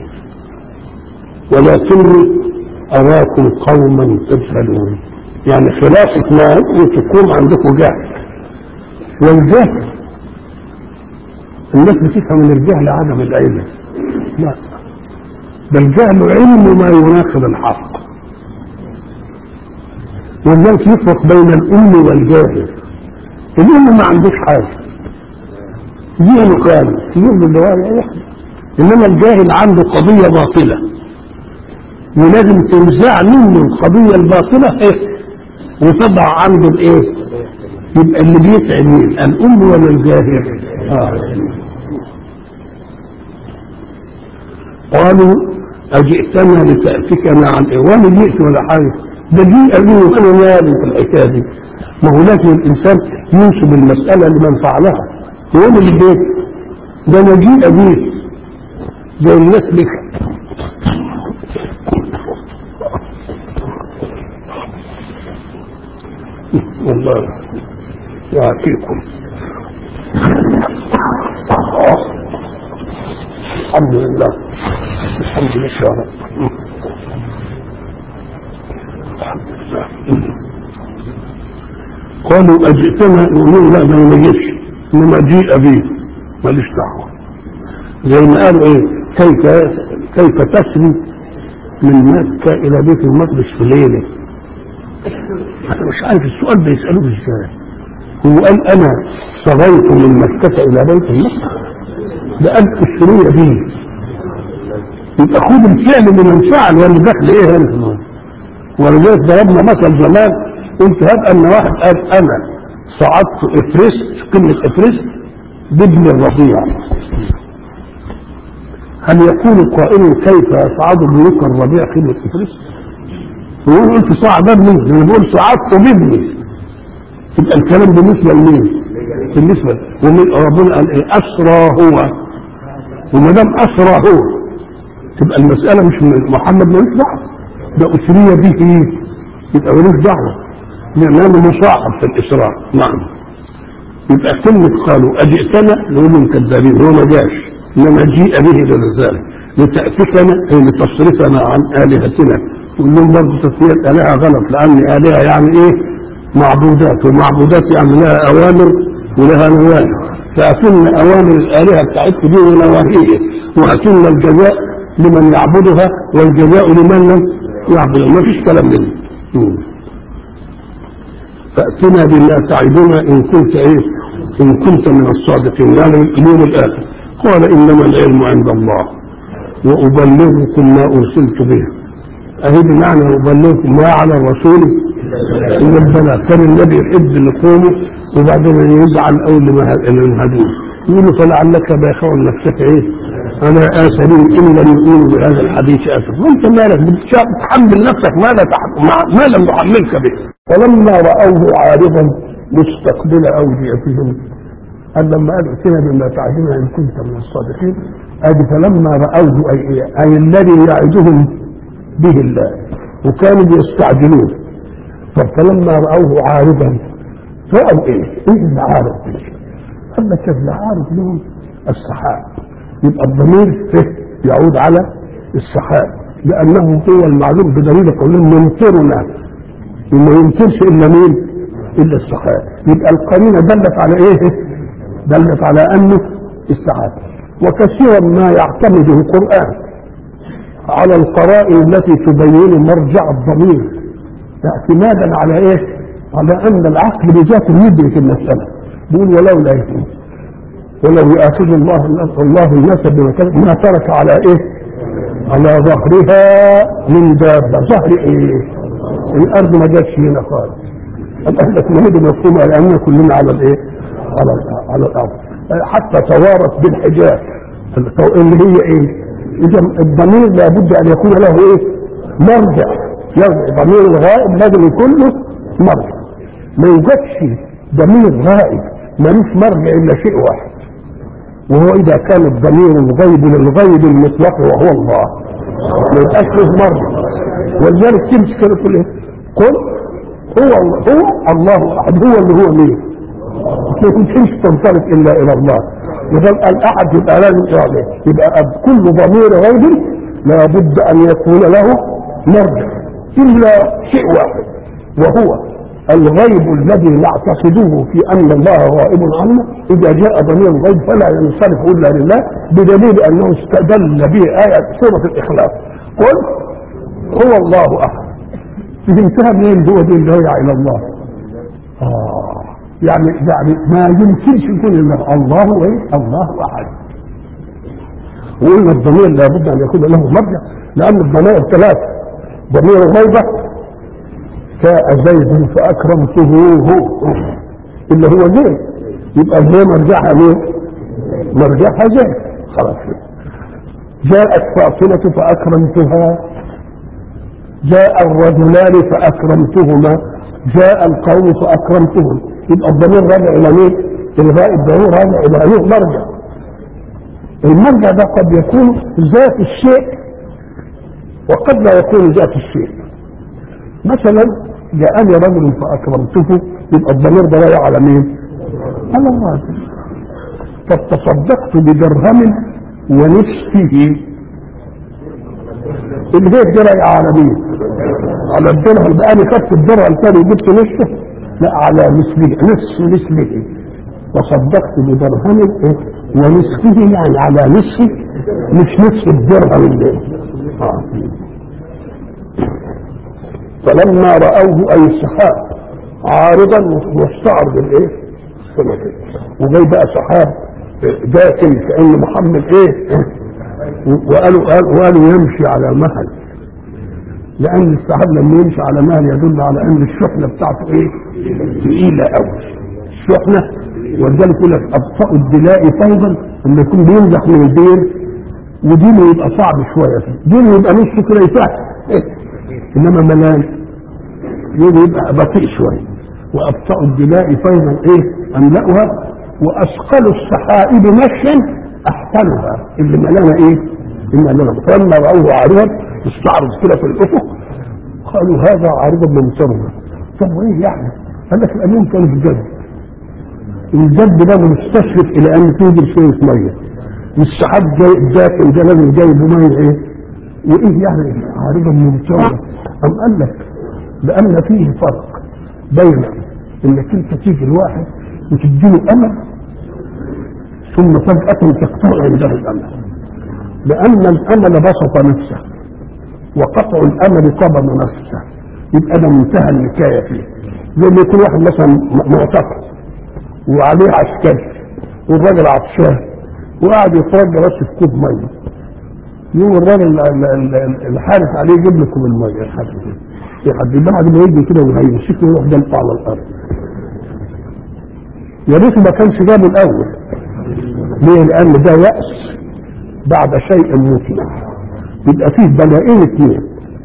ولكني أراكم قوما تجهلون يعني خلافة ما تكون عندكم جهل والجهل الناس بتفهم ان الجهل عدم العلم لا ده الجهل علم ما يناقض الحق ولذلك يفرق بين الأم والجاهل الأم ما عندوش حاجة ذهنه كامل يقول له اللي إنما الجاهل عنده قضية باطلة ولازم تنزع منه القضية الباطلة إيه وتضع عنده الإيه يبقى اللي بيسعد مين الأم ولا الجاهل آه. قالوا أجئتنا لتأفكنا عن إيه وانا جئت ولا حاجة ده جيء لي وأنا مالي في الحكاية دي ما هو لازم الإنسان ينسب المسألة لمن فعلها هو اللي جيت ده أنا جيء بيه زي الناس بك والله يعافيكم الحمد لله الحمد لله يا رب الحمد لله قالوا أجئتنا يقولون لا ده ما جيش إنما جيء به ماليش دعوة زي ما قالوا إيه كيف كيف تسري من مكة إلى بيت المقدس في ليلة أنا مش عارف السؤال ده يسألوه إزاي هو قال أنا صغيت من مكة إلى بيت المقدس ده قال السرية دي يبقى خد الفعل لمن فعل ولا دخل ايه هنا في الموضوع ولذلك ضربنا مثل زمان قلت هب ان واحد قال انا صعدت افرست كلمة افرست بابن الرضيع هل يقول قائل كيف يصعد بنوك الربيع كلمة افرست ويقول قلت صعد ابني انا بقول صعدت بابني يبقى الكلام بالنسبة لمين؟ بالنسبة ومن ربنا قال ايه اسرى هو وما دام اسرى هو تبقى المسألة مش من محمد ملوش دعوة ده أسرية به يبقى ملوش دعوة لأنه مصاحب في الإسراء نعم يبقى كلمة قالوا أجئتنا نقول لهم كذابين هو ما جاش إنما جيء به للرسالة لتأفكنا أي لتصرفنا عن آلهتنا نقول لهم برضه تسمية الآلهة غلط لأن آلهة يعني إيه معبودات ومعبودات يعني لها أوامر ولها نواهي فأتمنا أوامر الآلهة بتاعتكم دي ونواهيه وأتمنا الجزاء لمن يعبدها والجزاء لمن لم يعبدها ما فيش كلام منه فأتنا بما تعدنا إن كنت إيه إن كنت من الصادقين يعني اليوم الآخر قال إنما العلم عند الله وأبلغكم ما أرسلت به أهي بمعنى أبلغكم ما على الرسول إلا البلاغ كان النبي يحب لقومه وبعدين يزعل أول لما هدوه يقول فلعلك باخع نفسك إيه أنا آسفين إن لم يؤمنوا بهذا الحديث آسف وأنت مالك بتحمل نفسك ما لا ما لم نحملك به فلما رأوه عارضا مستقبل أوديتهم قال لما قال ائتنا بما تعدنا إن كنت من الصادقين أدي فلما رأوه أي, إيه؟ أي الذي يعدهم به الله وكانوا يستعجلون فلما رأوه عارضا رأوا إيه؟ إيه العارض؟ قال لك العارض لهم السحاب يبقى الضمير يعود على السحاب لأنه هو المعلوم بدليل قولهم يمطرنا وما يمطرش إلا مين؟ إلا السحاب يبقى القرينة دلت على إيه؟ دلت على أنه السحاب وكثيرا ما يعتمده القرآن على القرائن التي تبين مرجع الضمير اعتمادا على ايه؟ على ان العقل بذاته يدرك المسألة بيقول ولولا إيه؟ ولو يأخذ الله الله الناس بما كسبوا ما ترك على ايه؟ على ظهرها من دابة ظهر ايه؟ الارض ما جاتش هنا خالص الارض تمهد مفهومة لان كلنا على الايه؟ على على الارض حتى توارث بالحجاب اللي هي ايه؟ اذا الضمير لابد ان يكون له ايه؟ مرجع يرجع ضمير الغائب لازم يكون له مرجع ما يوجدش ضمير غائب ملوش مرجع الا شيء واحد وهو اذا كان الضمير الغيب للغيب المطلق وهو الله ما يبقاش له مرجع ولذلك تمسك كده تقول ايه؟ قل هو الله هو الله احد هو اللي هو مين؟ ما يمكنش تنطلق الا الى الله اذا الاحد يبقى لازم عليه يبقى كل ضمير غيب لابد ان يكون له مرجع الا شيء واحد وهو الغيب الذي نعتقده في ان الله غائب عنه اذا جاء ضمير الغيب فلا ينصرف الا لله بدليل انه استدل به ايه سوره الاخلاص قل هو الله احد فهمتها منين هو دي الهدى الى الله اه يعني يعني ما يمكنش يكون الا الله ايه الله احد وقلنا الضمير لابد ان يكون له مرجع لان الضمائر ثلاثه ضمير الغيبه جاء زيد فاكرمته هو اللي هو زيد يبقى هي مرجعها مين؟ مرجعها زيد خلاص جاءت فاطمه فاكرمتها جاء الرجلان فاكرمتهما جاء القوم فاكرمتهم يبقى الضمير راجع الى مين؟ الغائب ضروري راجع الى له مرجع المرجع ده قد يكون ذات الشيء وقد لا يكون ذات الشيء مثلا جاءني رجل فاكرمته يبقى الضمير ده راجع على مين؟ على الله فتصدقت بدرهم ونصفه البيت ده راجع على مين؟ على الدرهم بقى انا خدت الدرهم تاني وجبت نصفه لا على مثله نصف مثله تصدقت بدرهم ونصفه يعني على نصفه مش نصف الدرهم اللي آه. فلما رأوه أي السحاب عارضا مستعرض الايه؟ السماء وجاي بقى سحاب داكن كأن محمد ايه؟ وقالوا وقالوا يمشي على مهل لأن السحاب لما يمشي على مهل يدل على أن الشحنة بتاعته ايه؟ تقيلة قوي الشحنة ولذلك يقول لك أبطأ الدلاء فوضا لما يكون بينزح من البير ودينه يبقى صعب شوية فيه دينه يبقى نصه كده يسهل انما ملان يوم يبقى بطيء شويه وابطأ الدلاء فيضا ايه املأها واثقل السحائب مشيا احسنها اللي ملانه ايه اللي ملانه فلما راوه عارضا استعرض كده في الافق قالوا هذا عارض ممطرنا طب وايه يعني قال لك الامين كان الجد الجد ده مستشرف الى ان تنزل شويه ميه والسحاب جاي داخل ده لازم جايب ميه ايه وايه يعني عارضا ممطرنا أم قال لك لأن فيه فرق بين إنك أنت تيجي الواحد وتديله أمل ثم فجأة تقطع عنده الأمل لأن الأمل بسط نفسه وقطع الأمل قبض نفسه يبقى ده منتهى النكاية فيه زي ما يكون واحد مثلا معتقل وعليه عسكري والراجل عطشان وقاعد يترجى بس في كوب ميه يوم الراجل الحارس عليه يجيب لكم الميه يا حبيبي يا حبيبي بعد ما يجي كده وهيمسكه يروح جنبه على الارض يا ريت ما كانش جابه الاول ليه؟ لان ده يأس بعد شيء مطلق يبقى فيه بلاءين اثنين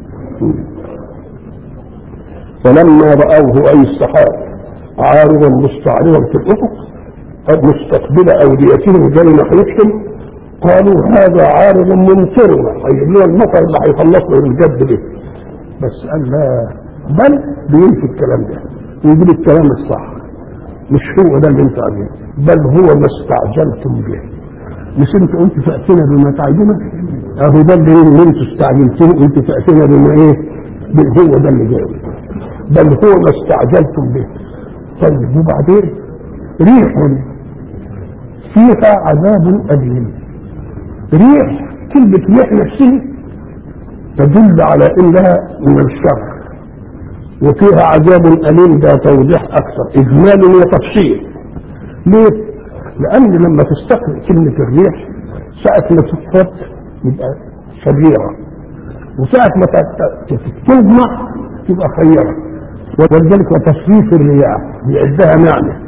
فلما رأوه أي السحاب عارضا مستعرضا في الأفق قد مستقبل أوديتهم جاي ناحيتهم قالوا هذا عارض ممطرنا هيجيب لنا المطر اللي هيخلصنا من الجد ده بس قال لا بل بينفي الكلام ده ويجيب الكلام الصح مش هو ده اللي انت عايزينه بل هو ما استعجلتم به مش انت قلت فاتنا بما تعدنا اهو ده اللي انتوا استعجلتوه قلت فاتنا بما ايه هو ده اللي جاي بل هو ما استعجلتم به طيب وبعدين ريح فيها عذاب أليم ريح كلمة ريح نفسها تدل على انها من الشر وفيها عذاب أليم ده توضيح أكثر إجمال وتفصيل ليه؟ لان لما تستقبل كلمه الريح ساعه ما تفرط يبقى شريره وساعه ما ت- ت- تجمع تبقى خيره ولذلك وتصريف الرياح بيعدها نعمه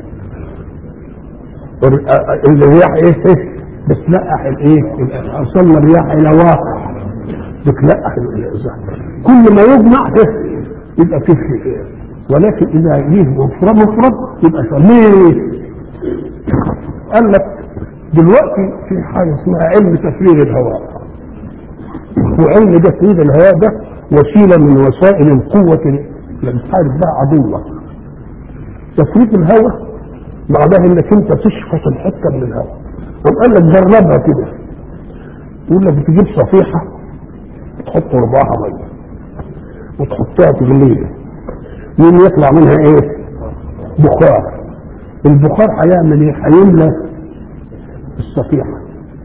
الر- آه، الرياح ايه ايه بتلقح الايه ارسلنا الرياح الى واقع بتلقح الازاح كل ما يجمع إيه؟ يبقى فيه خير ولكن اذا جه مفرد مفرد يبقى شر ليه؟ قال لك دلوقتي في حاجه اسمها علم تفريغ الهواء وعلم تفريغ الهواء ده وسيله من وسائل القوه اللي بتحارب بها عدوك تفريغ الهواء معناه انك انت تشفط الحته من الهواء وقال لك جربها كده يقول لك تجيب صفيحه تحط ربعها ميه وتحطها تغليه يوم يطلع منها ايه؟ بخار البخار هيعمل ايه؟ هيملى الصفيحه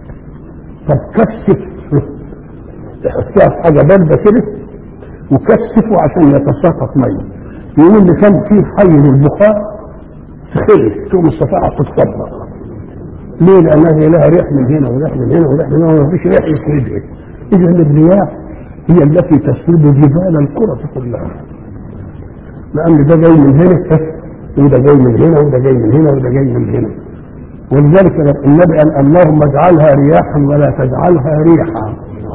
فتكثف تحطها في حاجه بارده كده وكثفه عشان يتساقط ميه يقول اللي كان فيه حيز البخار تخلي تقوم الصفيحه تتطبق ليه؟ لانها لها ريح من هنا وريح من هنا وريح من هنا وما فيش ريح يسندها اذا الرياح هي التي تسرد جبال الكرة كلها لأن ده جاي من هنا وده جاي من هنا وده جاي من هنا وده جاي من هنا ولذلك النبي قال اللهم اجعلها رياحا ولا تجعلها ريحا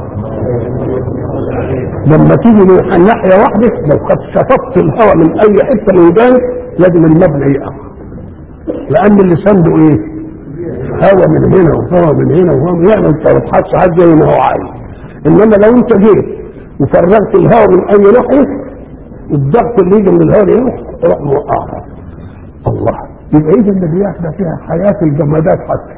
لما تيجي من ناحية واحدة لو قد شفطت الهواء من أي حتة من ذلك لازم المبنى يقع لأن اللي سنده إيه؟ هواء من هنا وهواء من هنا وهواء من يعمل تربحات ساعات زي ما هو عايز انما لو انت جيت وفرغت الهواء من اي ناحيه الضغط اللي يجي من الهواء يروح تروح موقعها الله يبقى اذا الرياح ده فيها حياه الجمادات حتى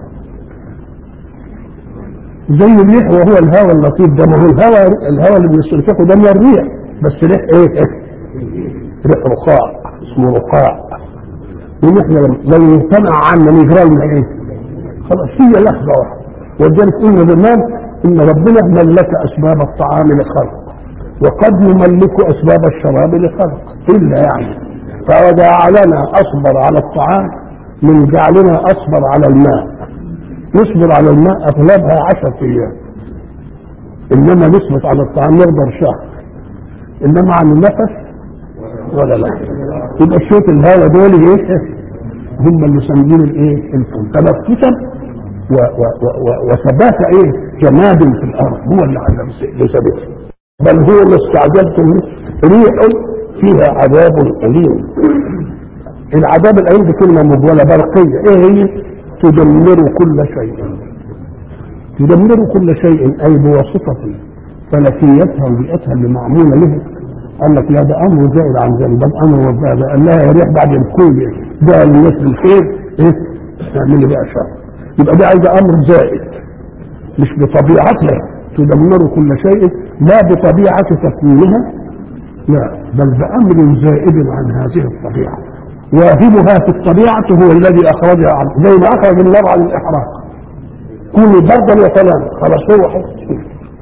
زي الريح وهو الهواء اللطيف ده ما هو الهواء الهواء اللي بنستنشقه ده من الريح بس ريح ايه؟ ريح رخاء اسمه رخاء ونحن لو يمتنع عنا نجرى لنا ايه؟ خلاص هي لحظه واحده ولذلك قلنا زمان ان ربنا ملك اسباب الطعام لخلق وقد يملك اسباب الشراب لخلق الا يعني فجعلنا اصبر على الطعام من جعلنا اصبر على الماء نصبر على الماء اغلبها عشرة ايام انما نصبر على الطعام نقدر شهر انما عن النفس ولا لا يبقى شوط الهواء دول ايه هم اللي سامدين الايه الفم تنفسا و- و- و- و- وثبات ايه جماد في الارض هو اللي عذب لثبته بل هو ما استعجلتم ريح فيها عذاب اليم العذاب الاليم دي كلمه مجوله برقيه ايه هي تدمر كل شيء تدمر كل شيء اي بواسطه فلكيتها وبيئتها اللي معموله له قال لك لا ده امر زائد عن ذلك ده امر ربنا ده قال لها يا ريح بعد الكل ده الناس بالخير ايه تعملي بقى شر يبقى ده عايز امر زائد مش بطبيعتها تدمر كل شيء لا بطبيعه تكوينها لا بل بامر زائد عن هذه الطبيعه واهبها في الطبيعه هو الذي اخرجها عن زي ما اخرج النار عن الاحراق كوني بردا وسلاما خلاص هو حس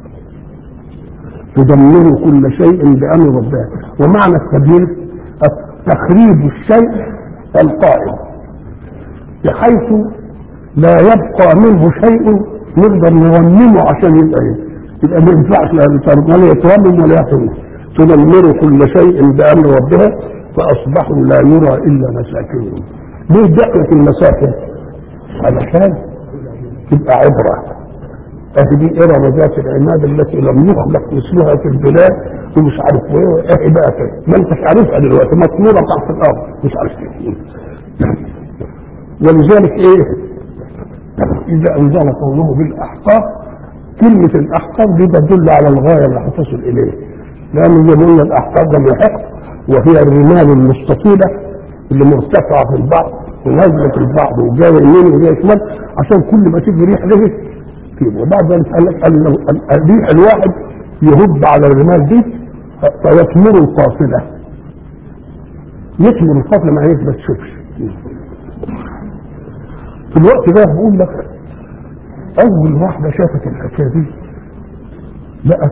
تدمر كل شيء بامر ربها ومعنى التدمير تخريب الشيء القائم بحيث لا يبقى منه شيء نقدر نرممه عشان يبقى ايه يبقى ما ينفعش لا لا يترمم ولا يحرم تدمر كل شيء بامر ربها فاصبحوا لا يرى الا مساكنهم ليه دقت المساكن علشان تبقى عبره اهي دي ارم ذات العماد التي لم يخلق مثلها في البلاد ومش عارف ايه اهي بقى كده ما انتش عارفها دلوقتي مطموره تحت الارض مش عارف ايه ولذلك ايه اذا انزل قوله بالاحقاف كلمة الاحقاف دي تدل على الغاية اللي هتصل اليه لان زي ما قلنا الاحقاف ده محق وهي الرمال المستطيلة اللي مرتفعة في البعض ونازلة في البعض وجاية يمين وجاية شمال عشان كل ما تيجي ريح له كده وبعد ذلك قال لك ان الريح الواحد يهب على الرمال دي فيثمر القافلة يثمر القافلة ما هيك ما تشوفش في الوقت ده بقول لك اول واحده شافت الحكايه دي لقت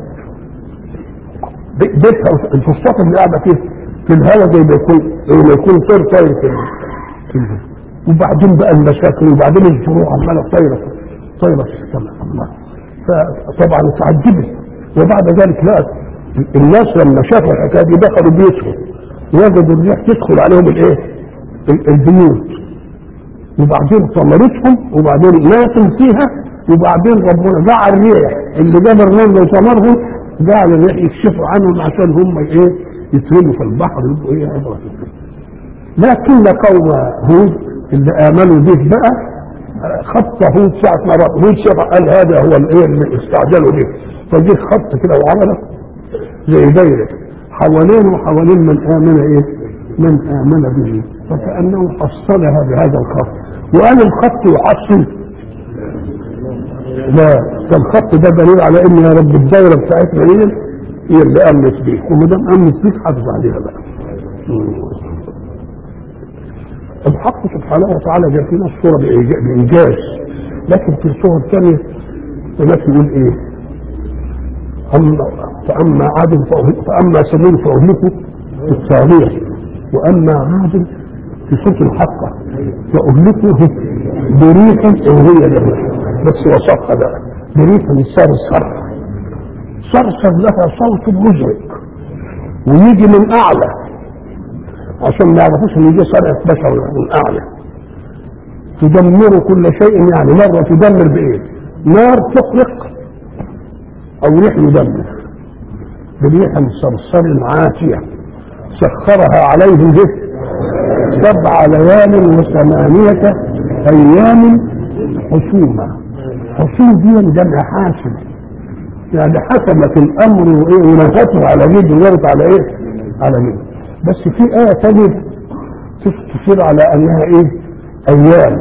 بيتها الفسطاط اللي قاعده فيه في الهواء زي ما يكون زي ما يكون طير طاير في في وبعدين بقى المشاكل وبعدين الزروع عماله طايره طايره في السماء الله فطبعا اتعجبت وبعد ذلك لا الناس لما شافوا الحكايه دي دخلوا بيوتهم وجدوا الريح تدخل عليهم الايه؟ ال- البيوت وبعدين ثمرتهم وبعدين ناسوا فيها وبعدين ربنا جعل الريح اللي جاب الرمل وثمرهم جعل الريح يكشفوا عنهم عشان هم ايه يترموا في البحر يبقوا ايه عبره لكن قوم هود اللي امنوا به بقى خط هود ساعة ما رأى هود شاف قال هذا هو الايه اللي استعجلوا به فجه خط كده وعمله زي دايره حوالين وحوالين من امن ايه؟ من امن به فكانه حصلها بهذا الخط وقال الخط يحصل لا ده الخط ده دليل على ان يا رب الدايره بتاعتنا دي هي اللي امنت بيك وما دام امنت بيك حافظ عليها بقى الحق سبحانه وتعالى جاب فينا الصوره بإيجا- بايجاز لكن في الصور الثانيه هناك يقول ايه؟ أما فأما عاد فأهل- فأما ثمود فأهلكوا بالطاغية وأما عاد في سورة الحقة فأهلكوا بريح وهي له بس وصفها بقى بريح صرصر صرصر لها صوت مزعج ويجي من أعلى عشان ما يعرفوش ان دي صنعة بشر من أعلى تدمر كل شيء يعني مرة تدمر بإيه؟ نار تحرق او ريح يدمر بريح صرصر عاتية سخرها عليهم به سبع ليال وثمانية ايام حسوما حسوم دي جمع حاسم يعني حسمت الامر وايه ونفته على جد وجرت على ايه على جد بس في ايه تانية تشير على انها ايه ايام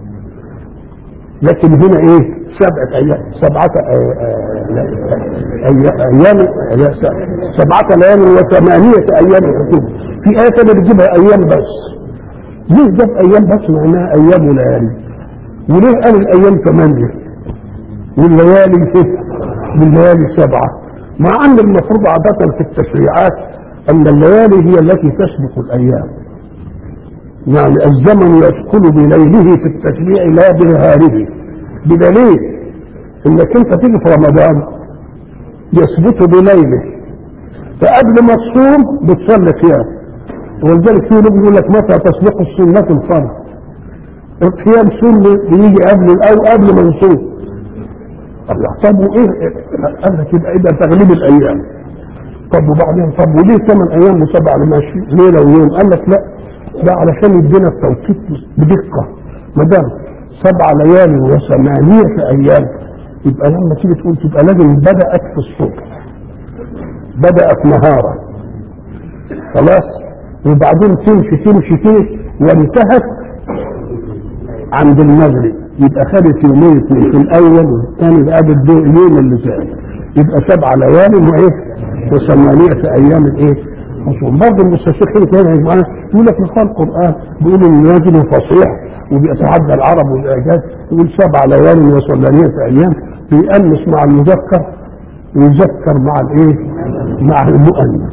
لكن هنا ايه سبعة ايام سبعة آه، آه، لا، أي- ايام لا، س- سبعة ليال وثمانية ايام حكومة في آية تانية بتجيبها ايام بس ليه جاب ايام بس معناها ايام وليالي وليه قال الايام ثمانية والليالي ست والليالي سبعة مع ان المفروض عادة في التشريعات ان الليالي هي التي تسبق الايام يعني الزمن يسكن بليله في التشريع لا بنهاره بدليل انك انت تيجي في رمضان يثبت بليله فقبل ما تصوم بتصلي قيام ولذلك في نبي يقول لك متى تسبق السنة الفرض القيام سنة بيجي قبل او قبل ما نصوم الله طب وايه قال لك يبقى يبقى تغليب الايام طب وبعدين طب وليه ثمان ايام وسبع ماشي ليله ويوم قال لك لا ده علشان يدينا التوقيت بدقه ما دام سبع ليالي وثمانيه ايام يبقى لما تيجي تقول تبقى لازم بدات في الصبح بدات نهارا خلاص وبعدين تمشي تمشي تمشي وانتهت عند المغرب يبقى خدت يومين اثنين في الاول والثاني بقى بالضوء اليوم اللي فات يبقى سبع ليالي وايه وثمانية ايام الايه حصول برضه المستشرقين كده يا جماعه يقول لك مثال القران بيقول ان نازل فصيح وبيتعدى العرب والاعجاز يقول سبع ليال وثمانية ايام بيأنس مع المذكر ويذكر مع الايه؟ مع المؤنث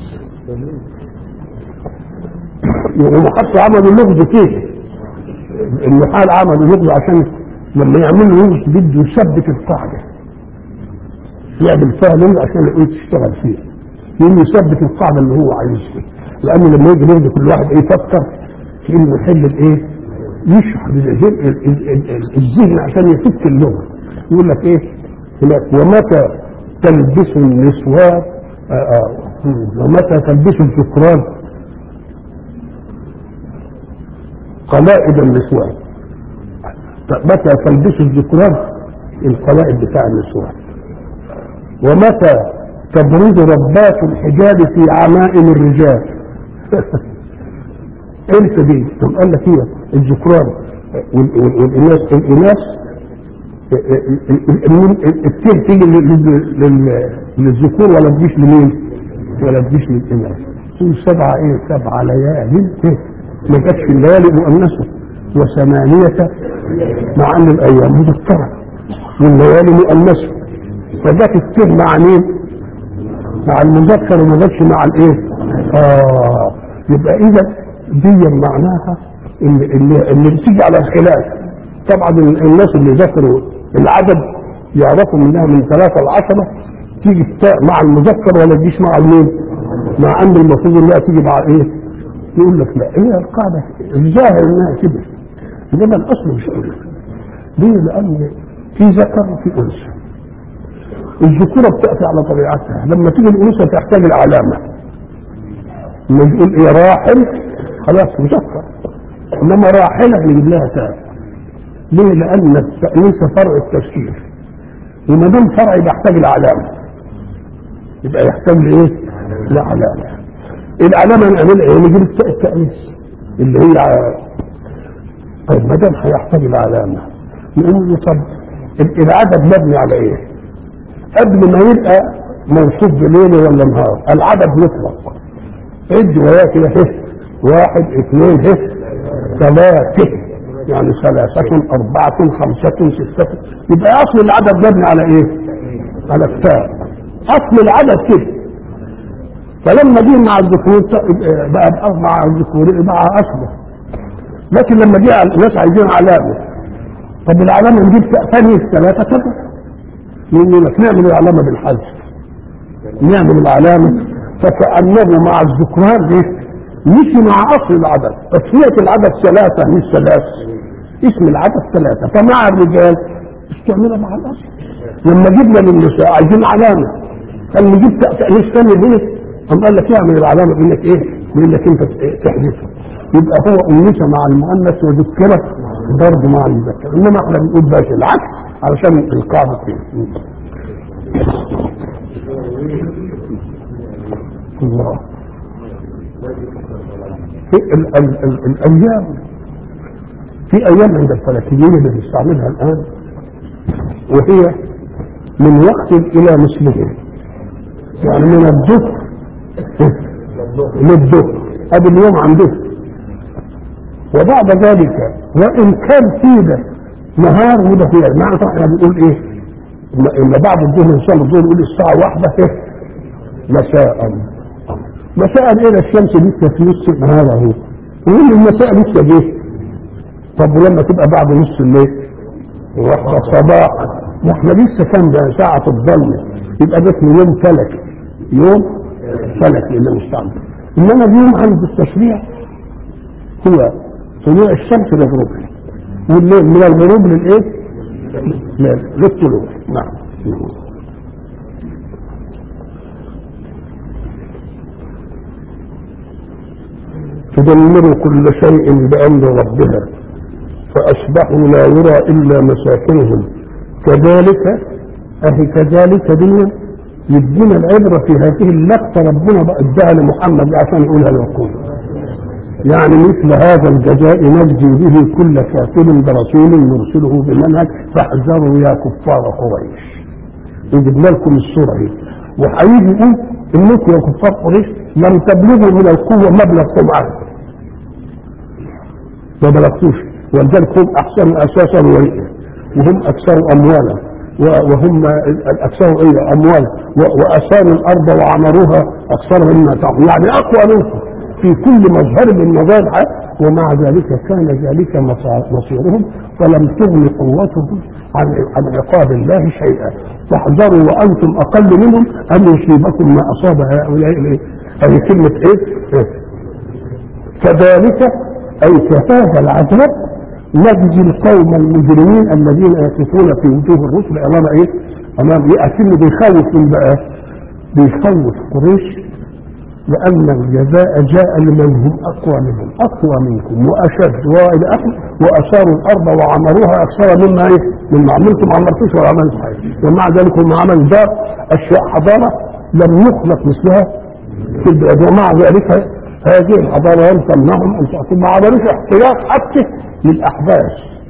هم حتى عملوا لغز فيه النحال عملوا لغز عشان لما يعملوا لغز بده يثبت القاعده يعمل فيها لغز عشان يقول تشتغل فيها يقوم يثبت القاعده اللي هو عايزها لان لما يجي لغز كل واحد ايه يفكر في انه يحل الايه يشرح بالذهن- ال- ال- ال- الذهن عشان يفك اللغه يقول لك ايه هناك ومتى تلبس النسوان آه، آه، ومتى تلبس الذكران قلائد النسوان متى تلبس الذكران القلائد بتاع النسوان ومتى تبرز ربات الحجاب في عمائم الرجال انت دي طب قال لك ايه الذكران وال- وال- والاناث الاناث التين تيجي لل- لل- للذكور ولا تجيش لمين؟ ولا تجيش للاناث تقول سبعه ايه؟ سبعه ليالي إيه؟ ما جاتش في الليالي مؤنثه وثمانيه مع ان الايام مذكره والليالي مؤنثه فجت التين مع مين؟ مع المذكر وما جاتش مع الايه؟ اه يبقى اذا دي معناها اللي, اللي, اللي بتيجي على الخلاف طبعا الناس اللي ذكروا العدد يعرفوا منها من ثلاثة لعشرة تيجي التاء مع المذكر ولا تجيش مع المين مع ان المفروض انها تيجي مع ايه يقول لك لا هي القاعدة الظاهر انها كده انما الاصل مش كده ليه لان في ذكر وفي انثى الذكورة بتأتي على طبيعتها لما تيجي الأنثى تحتاج العلامة لما يقول إيه راحل خلاص مذكر إنما راحلة نجيب لها تاء ليه؟ لأن التأنيث فرع التفسير وما دام فرع يحتاج العلامة يبقى يحتاج لإيه؟ لعلامة العلامة نعملها إيه؟ نجيب التاء التأنيث اللي هي طيب ما دام هيحتاج العلامة نقول له طب العدد مبني على إيه؟ قبل ما يبقى موصوف بليل ولا نهار العدد مطلق عد وياه كده هه واحد اثنين هه ثلاثة يعني ثلاثة أربعة خمسة ستة يبقى أصل العدد مبني على إيه؟ على التاء أصل العدد كده فلما جه مع الذكور بقى بقى مع الذكور مع أصله لكن لما جه الناس عايزين علامة طب العلامة نجيب ثانية ثلاثة كده يقول لك نعمل العلامة بالحذف نعمل العلامة فكأنه مع الذكران ايه مشي مع أصل العدد تسمية العدد ثلاثة مش ثلاث اسم العدد ثلاثة فمع الرجال استعملها مع الأصل لما جبنا للنساء عايزين علامة قال نجيب تأنيث ثاني هنا قام قال لك اعمل العلامة بيقول لك ايه بيقول لك انت تحذفها يبقى هو أنثى مع المؤنث وذكرت برضه مع المذكر انما احنا بنقول باش العكس علشان القاعدة فيه الله في ال ال ال الايام في ايام عند الفلكيين اللي بيستعملها الان وهي من وقت الى مثله يعني من الظهر للظهر ادي اليوم عندهم وبعد ذلك وان كان في ده نهار وده فيه معنى طبعا احنا بنقول ايه اما بعد الظهر ان شاء الله الظهر يقول الساعه واحدة ايه مساء مساء ايه الشمس لسه في نص النهار اهو ويقول المساء لسه جه طب ولما تبقى بعد نص الليل واحدة صباحا واحنا لسه كان ده ساعة الظل يبقى ده اسمه يوم فلكي يوم فلكي اللي مستعمل انما اليوم عند التشريع هو طلوع الشمس لغروبها والليل من الغروب للايه؟ للطلوع نعم تدمر كل شيء بأمر ربها فأصبحوا لا يرى إلا مساكنهم كذلك أهي كذلك دنيا يدينا العبرة في هذه اللقطة ربنا بقى اداها لمحمد عشان يقولها للعقول يعني مثل هذا الجزاء نجزي به كل كافر برسول نرسله بمنهج فاحذروا يا كفار قريش يجيب لكم الصورة دي وهيجي يقول انكم يا كفار قريش لم تبلغوا من القوة مبلغكم عنه ما بلغتوش ولذلك هم احسن اساسا ورئا وهم اكثر اموالا وهم الاكثر ايه اموالا واثاروا الارض وعمروها اكثر مما تعمل يعني اقوى منكم في كل مظهر من مظاهر ومع ذلك كان ذلك مصيرهم فلم تغن قوتهم عن عن عقاب الله شيئا فاحذروا وانتم اقل منهم ان يصيبكم ما اصاب هؤلاء هذه كلمه ايه؟ كذلك اي كهذا العذاب نجزي القوم المجرمين الذين يقفون في وجوه الرسل امام ايه؟ امام ايه؟ اكن بيخوف من بقى بيخوف قريش لأن الجزاء جاء لمن هم أقوى منهم أقوى منكم وأشد وإلى آخره وأثاروا الأرض وعمروها أكثر مما إيه؟ مما عملتم عمرتوش ولا عملتم حاجة ومع ذلك هم عمل دار أشياء حضارة لم يخلق مثلها في البلاد ومع ذلك هذه الحضارة لم تمنعهم أن تأتوا ما عملوش احتياط حتى للأحداث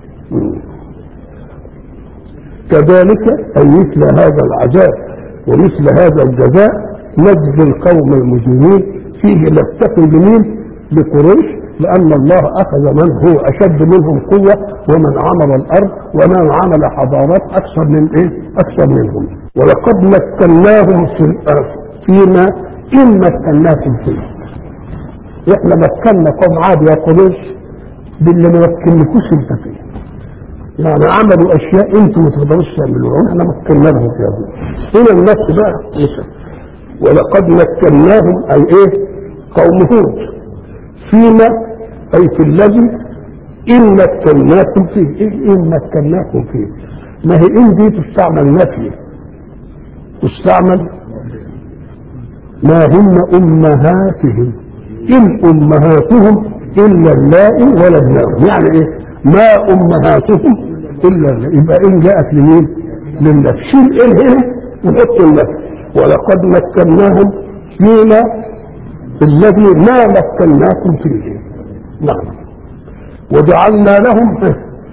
كذلك أي مثل هذا العذاب ومثل هذا الجزاء نجزي القوم المجرمين فيه لفتة لمين لقريش لأن الله أخذ من هو أشد منهم قوة ومن عمل الأرض ومن عمل حضارات أكثر من إيه؟ أكثر منهم ولقد مكناهم في الأرض فيما إن مكناكم فيه إحنا مكنا قوم عاد يا قريش باللي ما يمكنكوش انت فيه يعني عملوا اشياء انتم ما تقدروش تعملوها واحنا مكنا لهم فيها هنا النفس بقى مثل ولقد مكناهم اي ايه قوم هود فيما اي في الذي ان مكناكم فيه ايه ان مكناكم فيه ما هي ان دي تستعمل نفي تستعمل ما هن امهاتهم ان امهاتهم الا اللائي ولدناهم يعني ايه ما امهاتهم الا اللائي يبقى ان جاءت لمين للنفس شيل ان هنا ونحط النفس ولقد مكناهم فيما الذي ما مكناكم فيه نعم وجعلنا لهم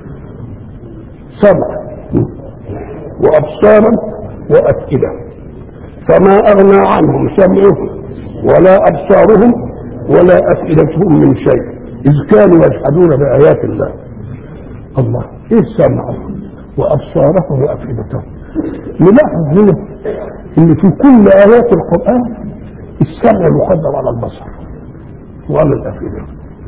سمع وابصارا وافئده فما اغنى عنهم سمعهم ولا ابصارهم ولا افئدتهم من شيء اذ كانوا يجحدون بايات الله الله ايه سمعهم وابصارهم وافئدتهم نلاحظ هنا ان في كل ايات القران السمع مقدم على البصر وعلى الافئده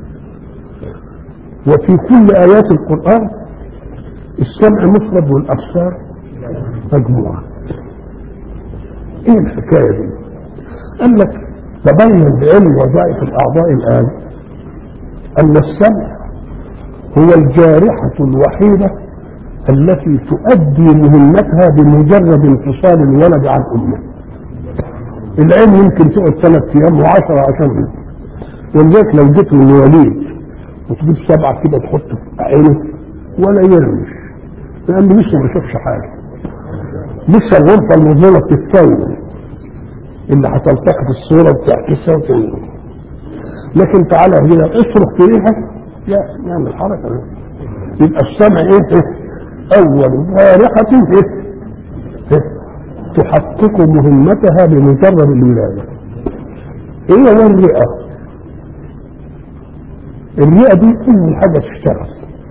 وفي كل ايات القران السمع مفرد والابصار مجموعه ايه الحكايه دي قال لك تبين بعلم وظائف الاعضاء الان ان السمع هو الجارحه الوحيده التي تؤدي مهمتها بمجرد انفصال الولد عن امه العين يمكن تقعد ثلاث ايام وعشرة عشان ولذلك لو جيت من وليد وتجيب سبعة كده تحطه في عينه ولا يرمش لأنه لسه ما شافش حاجة لسه الغرفة المظلمة بتتكون اللي هتلتقط الصورة وتعكسها وتنزل لكن تعالى هنا اصرخ في ريحة يا نعمل حركة ده. يبقى السمع ايه اول جارحة ايه إيه؟ تحقق مهمتها بمجرد الولادة ايه هو الرئة الرئة دي كل حاجة تشتغل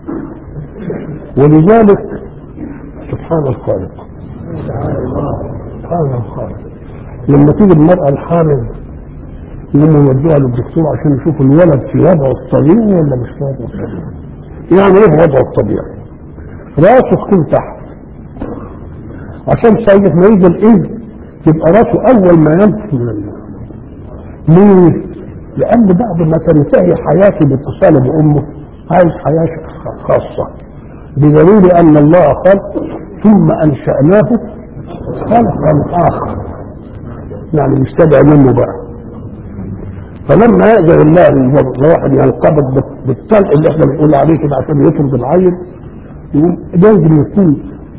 ولذلك سبحان الخالق سبحان الخالق لما تيجي المرأة الحامل يقوموا يودوها للدكتور عشان يشوف الولد في وضعه الطبيعي ولا مش في وضعه الطبيعي يعني ايه وضعه الطبيعي راسه تكون تحت عشان ساعة ما يجي الايه يبقى راسه اول ما ينفذ من الماء ليه؟ لان بعد ما تنتهي حياته باتصاله بامه عايز حياه خاصه بدليل ان الله قال ثم انشاناه خلقا اخر يعني مستدعي منه بقى فلما يأذن الله الواحد ينقبض بالطلق اللي احنا بنقول عليه كده عشان يطرد العين يقوم لازم يكون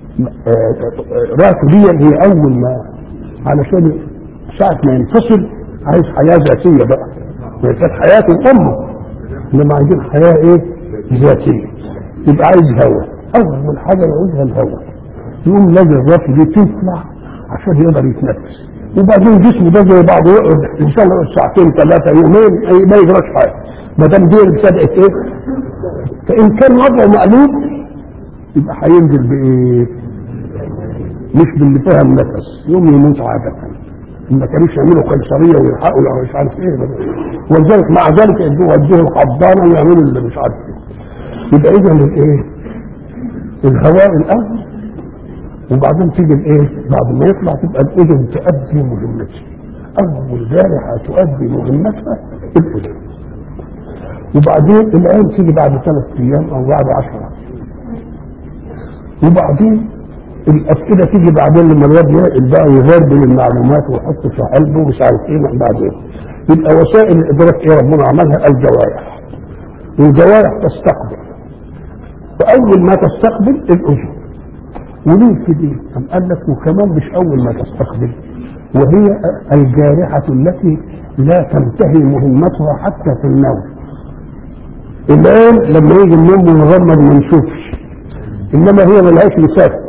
راسه دي هي اول ما علشان ساعة ما ينفصل عايز حياة ذاتية بقى ما كانت حياة امه انما عايزين حياة ايه ذاتية يبقى عايز هوا اول حاجة يعوزها الهوا يقوم لازم الراس دي تطلع عشان يقدر يتنفس وبعدين جسمه ده زي بعضه يقعد ان شاء الله ساعتين ثلاثة يومين أي ما يجراش حاجة ما دام دي ابتدأت ايه فان كان وضعه مقلوب يبقى هينزل بايه مش باللي فيها النفس يوم يموت عادة ما كانوش يعملوا قيصرية ويلحقوا ولا مش عارف ايه ولذلك مع ذلك يدوه يدوه الحضانة ويعملوا اللي مش عارف ايه يبقى اذا الايه الهواء الاول وبعدين تيجي الايه بعد ما يطلع تبقى الاذن تؤدي مهمتها اول جارحة تؤدي مهمتها الاذن وبعدين العين تيجي بعد ثلاث ايام او بعد عشرة وبعدين الاسئله تيجي بعدين لما الواد ينقل بقى يغربل المعلومات ويحط في قلبه ومش عارف ايه من بعدين يبقى وسائل الادراك ايه ربنا عملها الجوارح والجوارح تستقبل فاول ما تستقبل الاذن وليه كده؟ أم قال لك وكمان مش اول ما تستقبل وهي الجارحة التي لا تنتهي مهمتها حتى في النوم الآن لما يجي النوم ونغمض ما نشوفش إنما هي ملهاش مسافة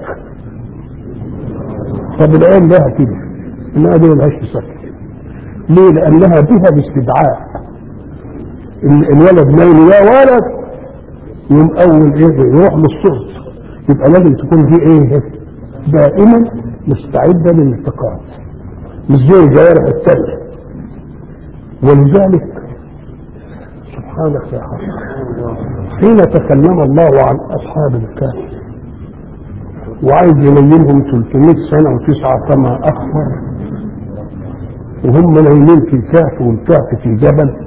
طب العين لها كده انما دي ملهاش مسكن ليه لانها بها باستدعاء الولد نايم يا ولد يوم اول ايه يروح للصوت يبقى لازم تكون دي ايه دائما مستعده للالتقاط مش زي الجوارح التانية ولذلك سبحانك يا حق حين تكلم الله عن اصحاب الكهف وعايز ينيمهم 300 سنه وتسعه كما اخبر وهم نايمين في الكهف والكهف في جبل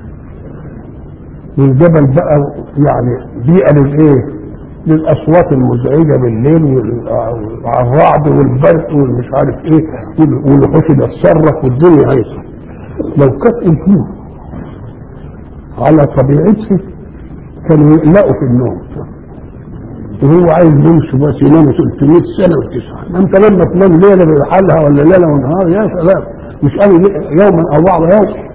والجبل بقى يعني بيئه للايه؟ للاصوات المزعجه بالليل والرعد والبرق والمش عارف ايه والوحوش بتصرخ والدنيا هيصه لو كانت الفيل على طبيعته كانوا يقلقوا في النوم وهو عايز يمشي بس ينام 300 سنه وتسعه ما انت لما تنام ليله بحالها ولا ليله ونهار يا سلام مش قالوا يوما او بعض يوم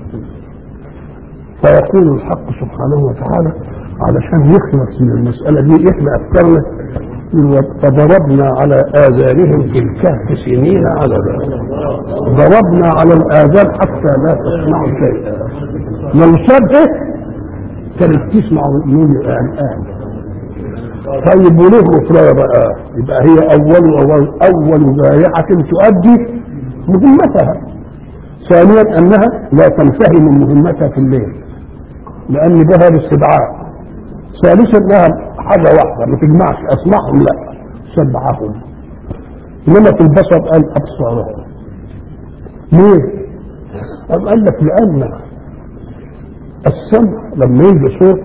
فيقول الحق سبحانه وتعالى علشان يخلص من المسألة دي احنا أفكارنا فضربنا على آذانهم في الكهف سنين عددا ضربنا على الآذان حتى لا تسمعوا شيئا لو سابه كانت تسمع من الآن آن طيب وليه مفرغة بقى يبقى هي أول أول أول ذارعة تؤدي مهمتها ثانيا أنها لا تنتهي من مهمتها في الليل لأن بها الاستدعاء ثالثا انها حاجه واحده ما تجمعش اسمعهم لا سبعهم انما في البصر قال ابصارهم ليه؟ قال قال لك لان السمع لما يجي صوت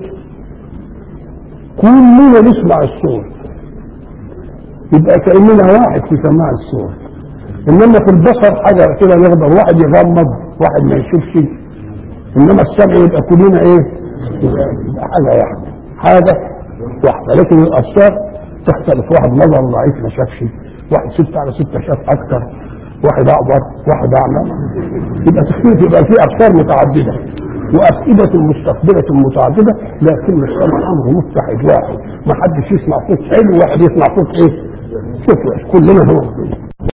كلنا نسمع الصوت يبقى كاننا واحد في سماع الصوت انما في البصر حاجه كده نقدر واحد يغمض واحد ما يشوفش انما السمع يبقى كلنا ايه؟ يبقى حاجه واحده حاجه واحده لكن الابصار تختلف واحد نظر ضعيف ما شافش واحد ستة على ستة شاف اكتر واحد اعبر واحد اعمى يبقى تختلف يبقى في ابصار متعدده وافئده مستقبله متعدده لكن السمع امر متحد واحد ما حدش يسمع صوت حلو واحد يسمع صوت ايه؟ صوت وحش كلنا هو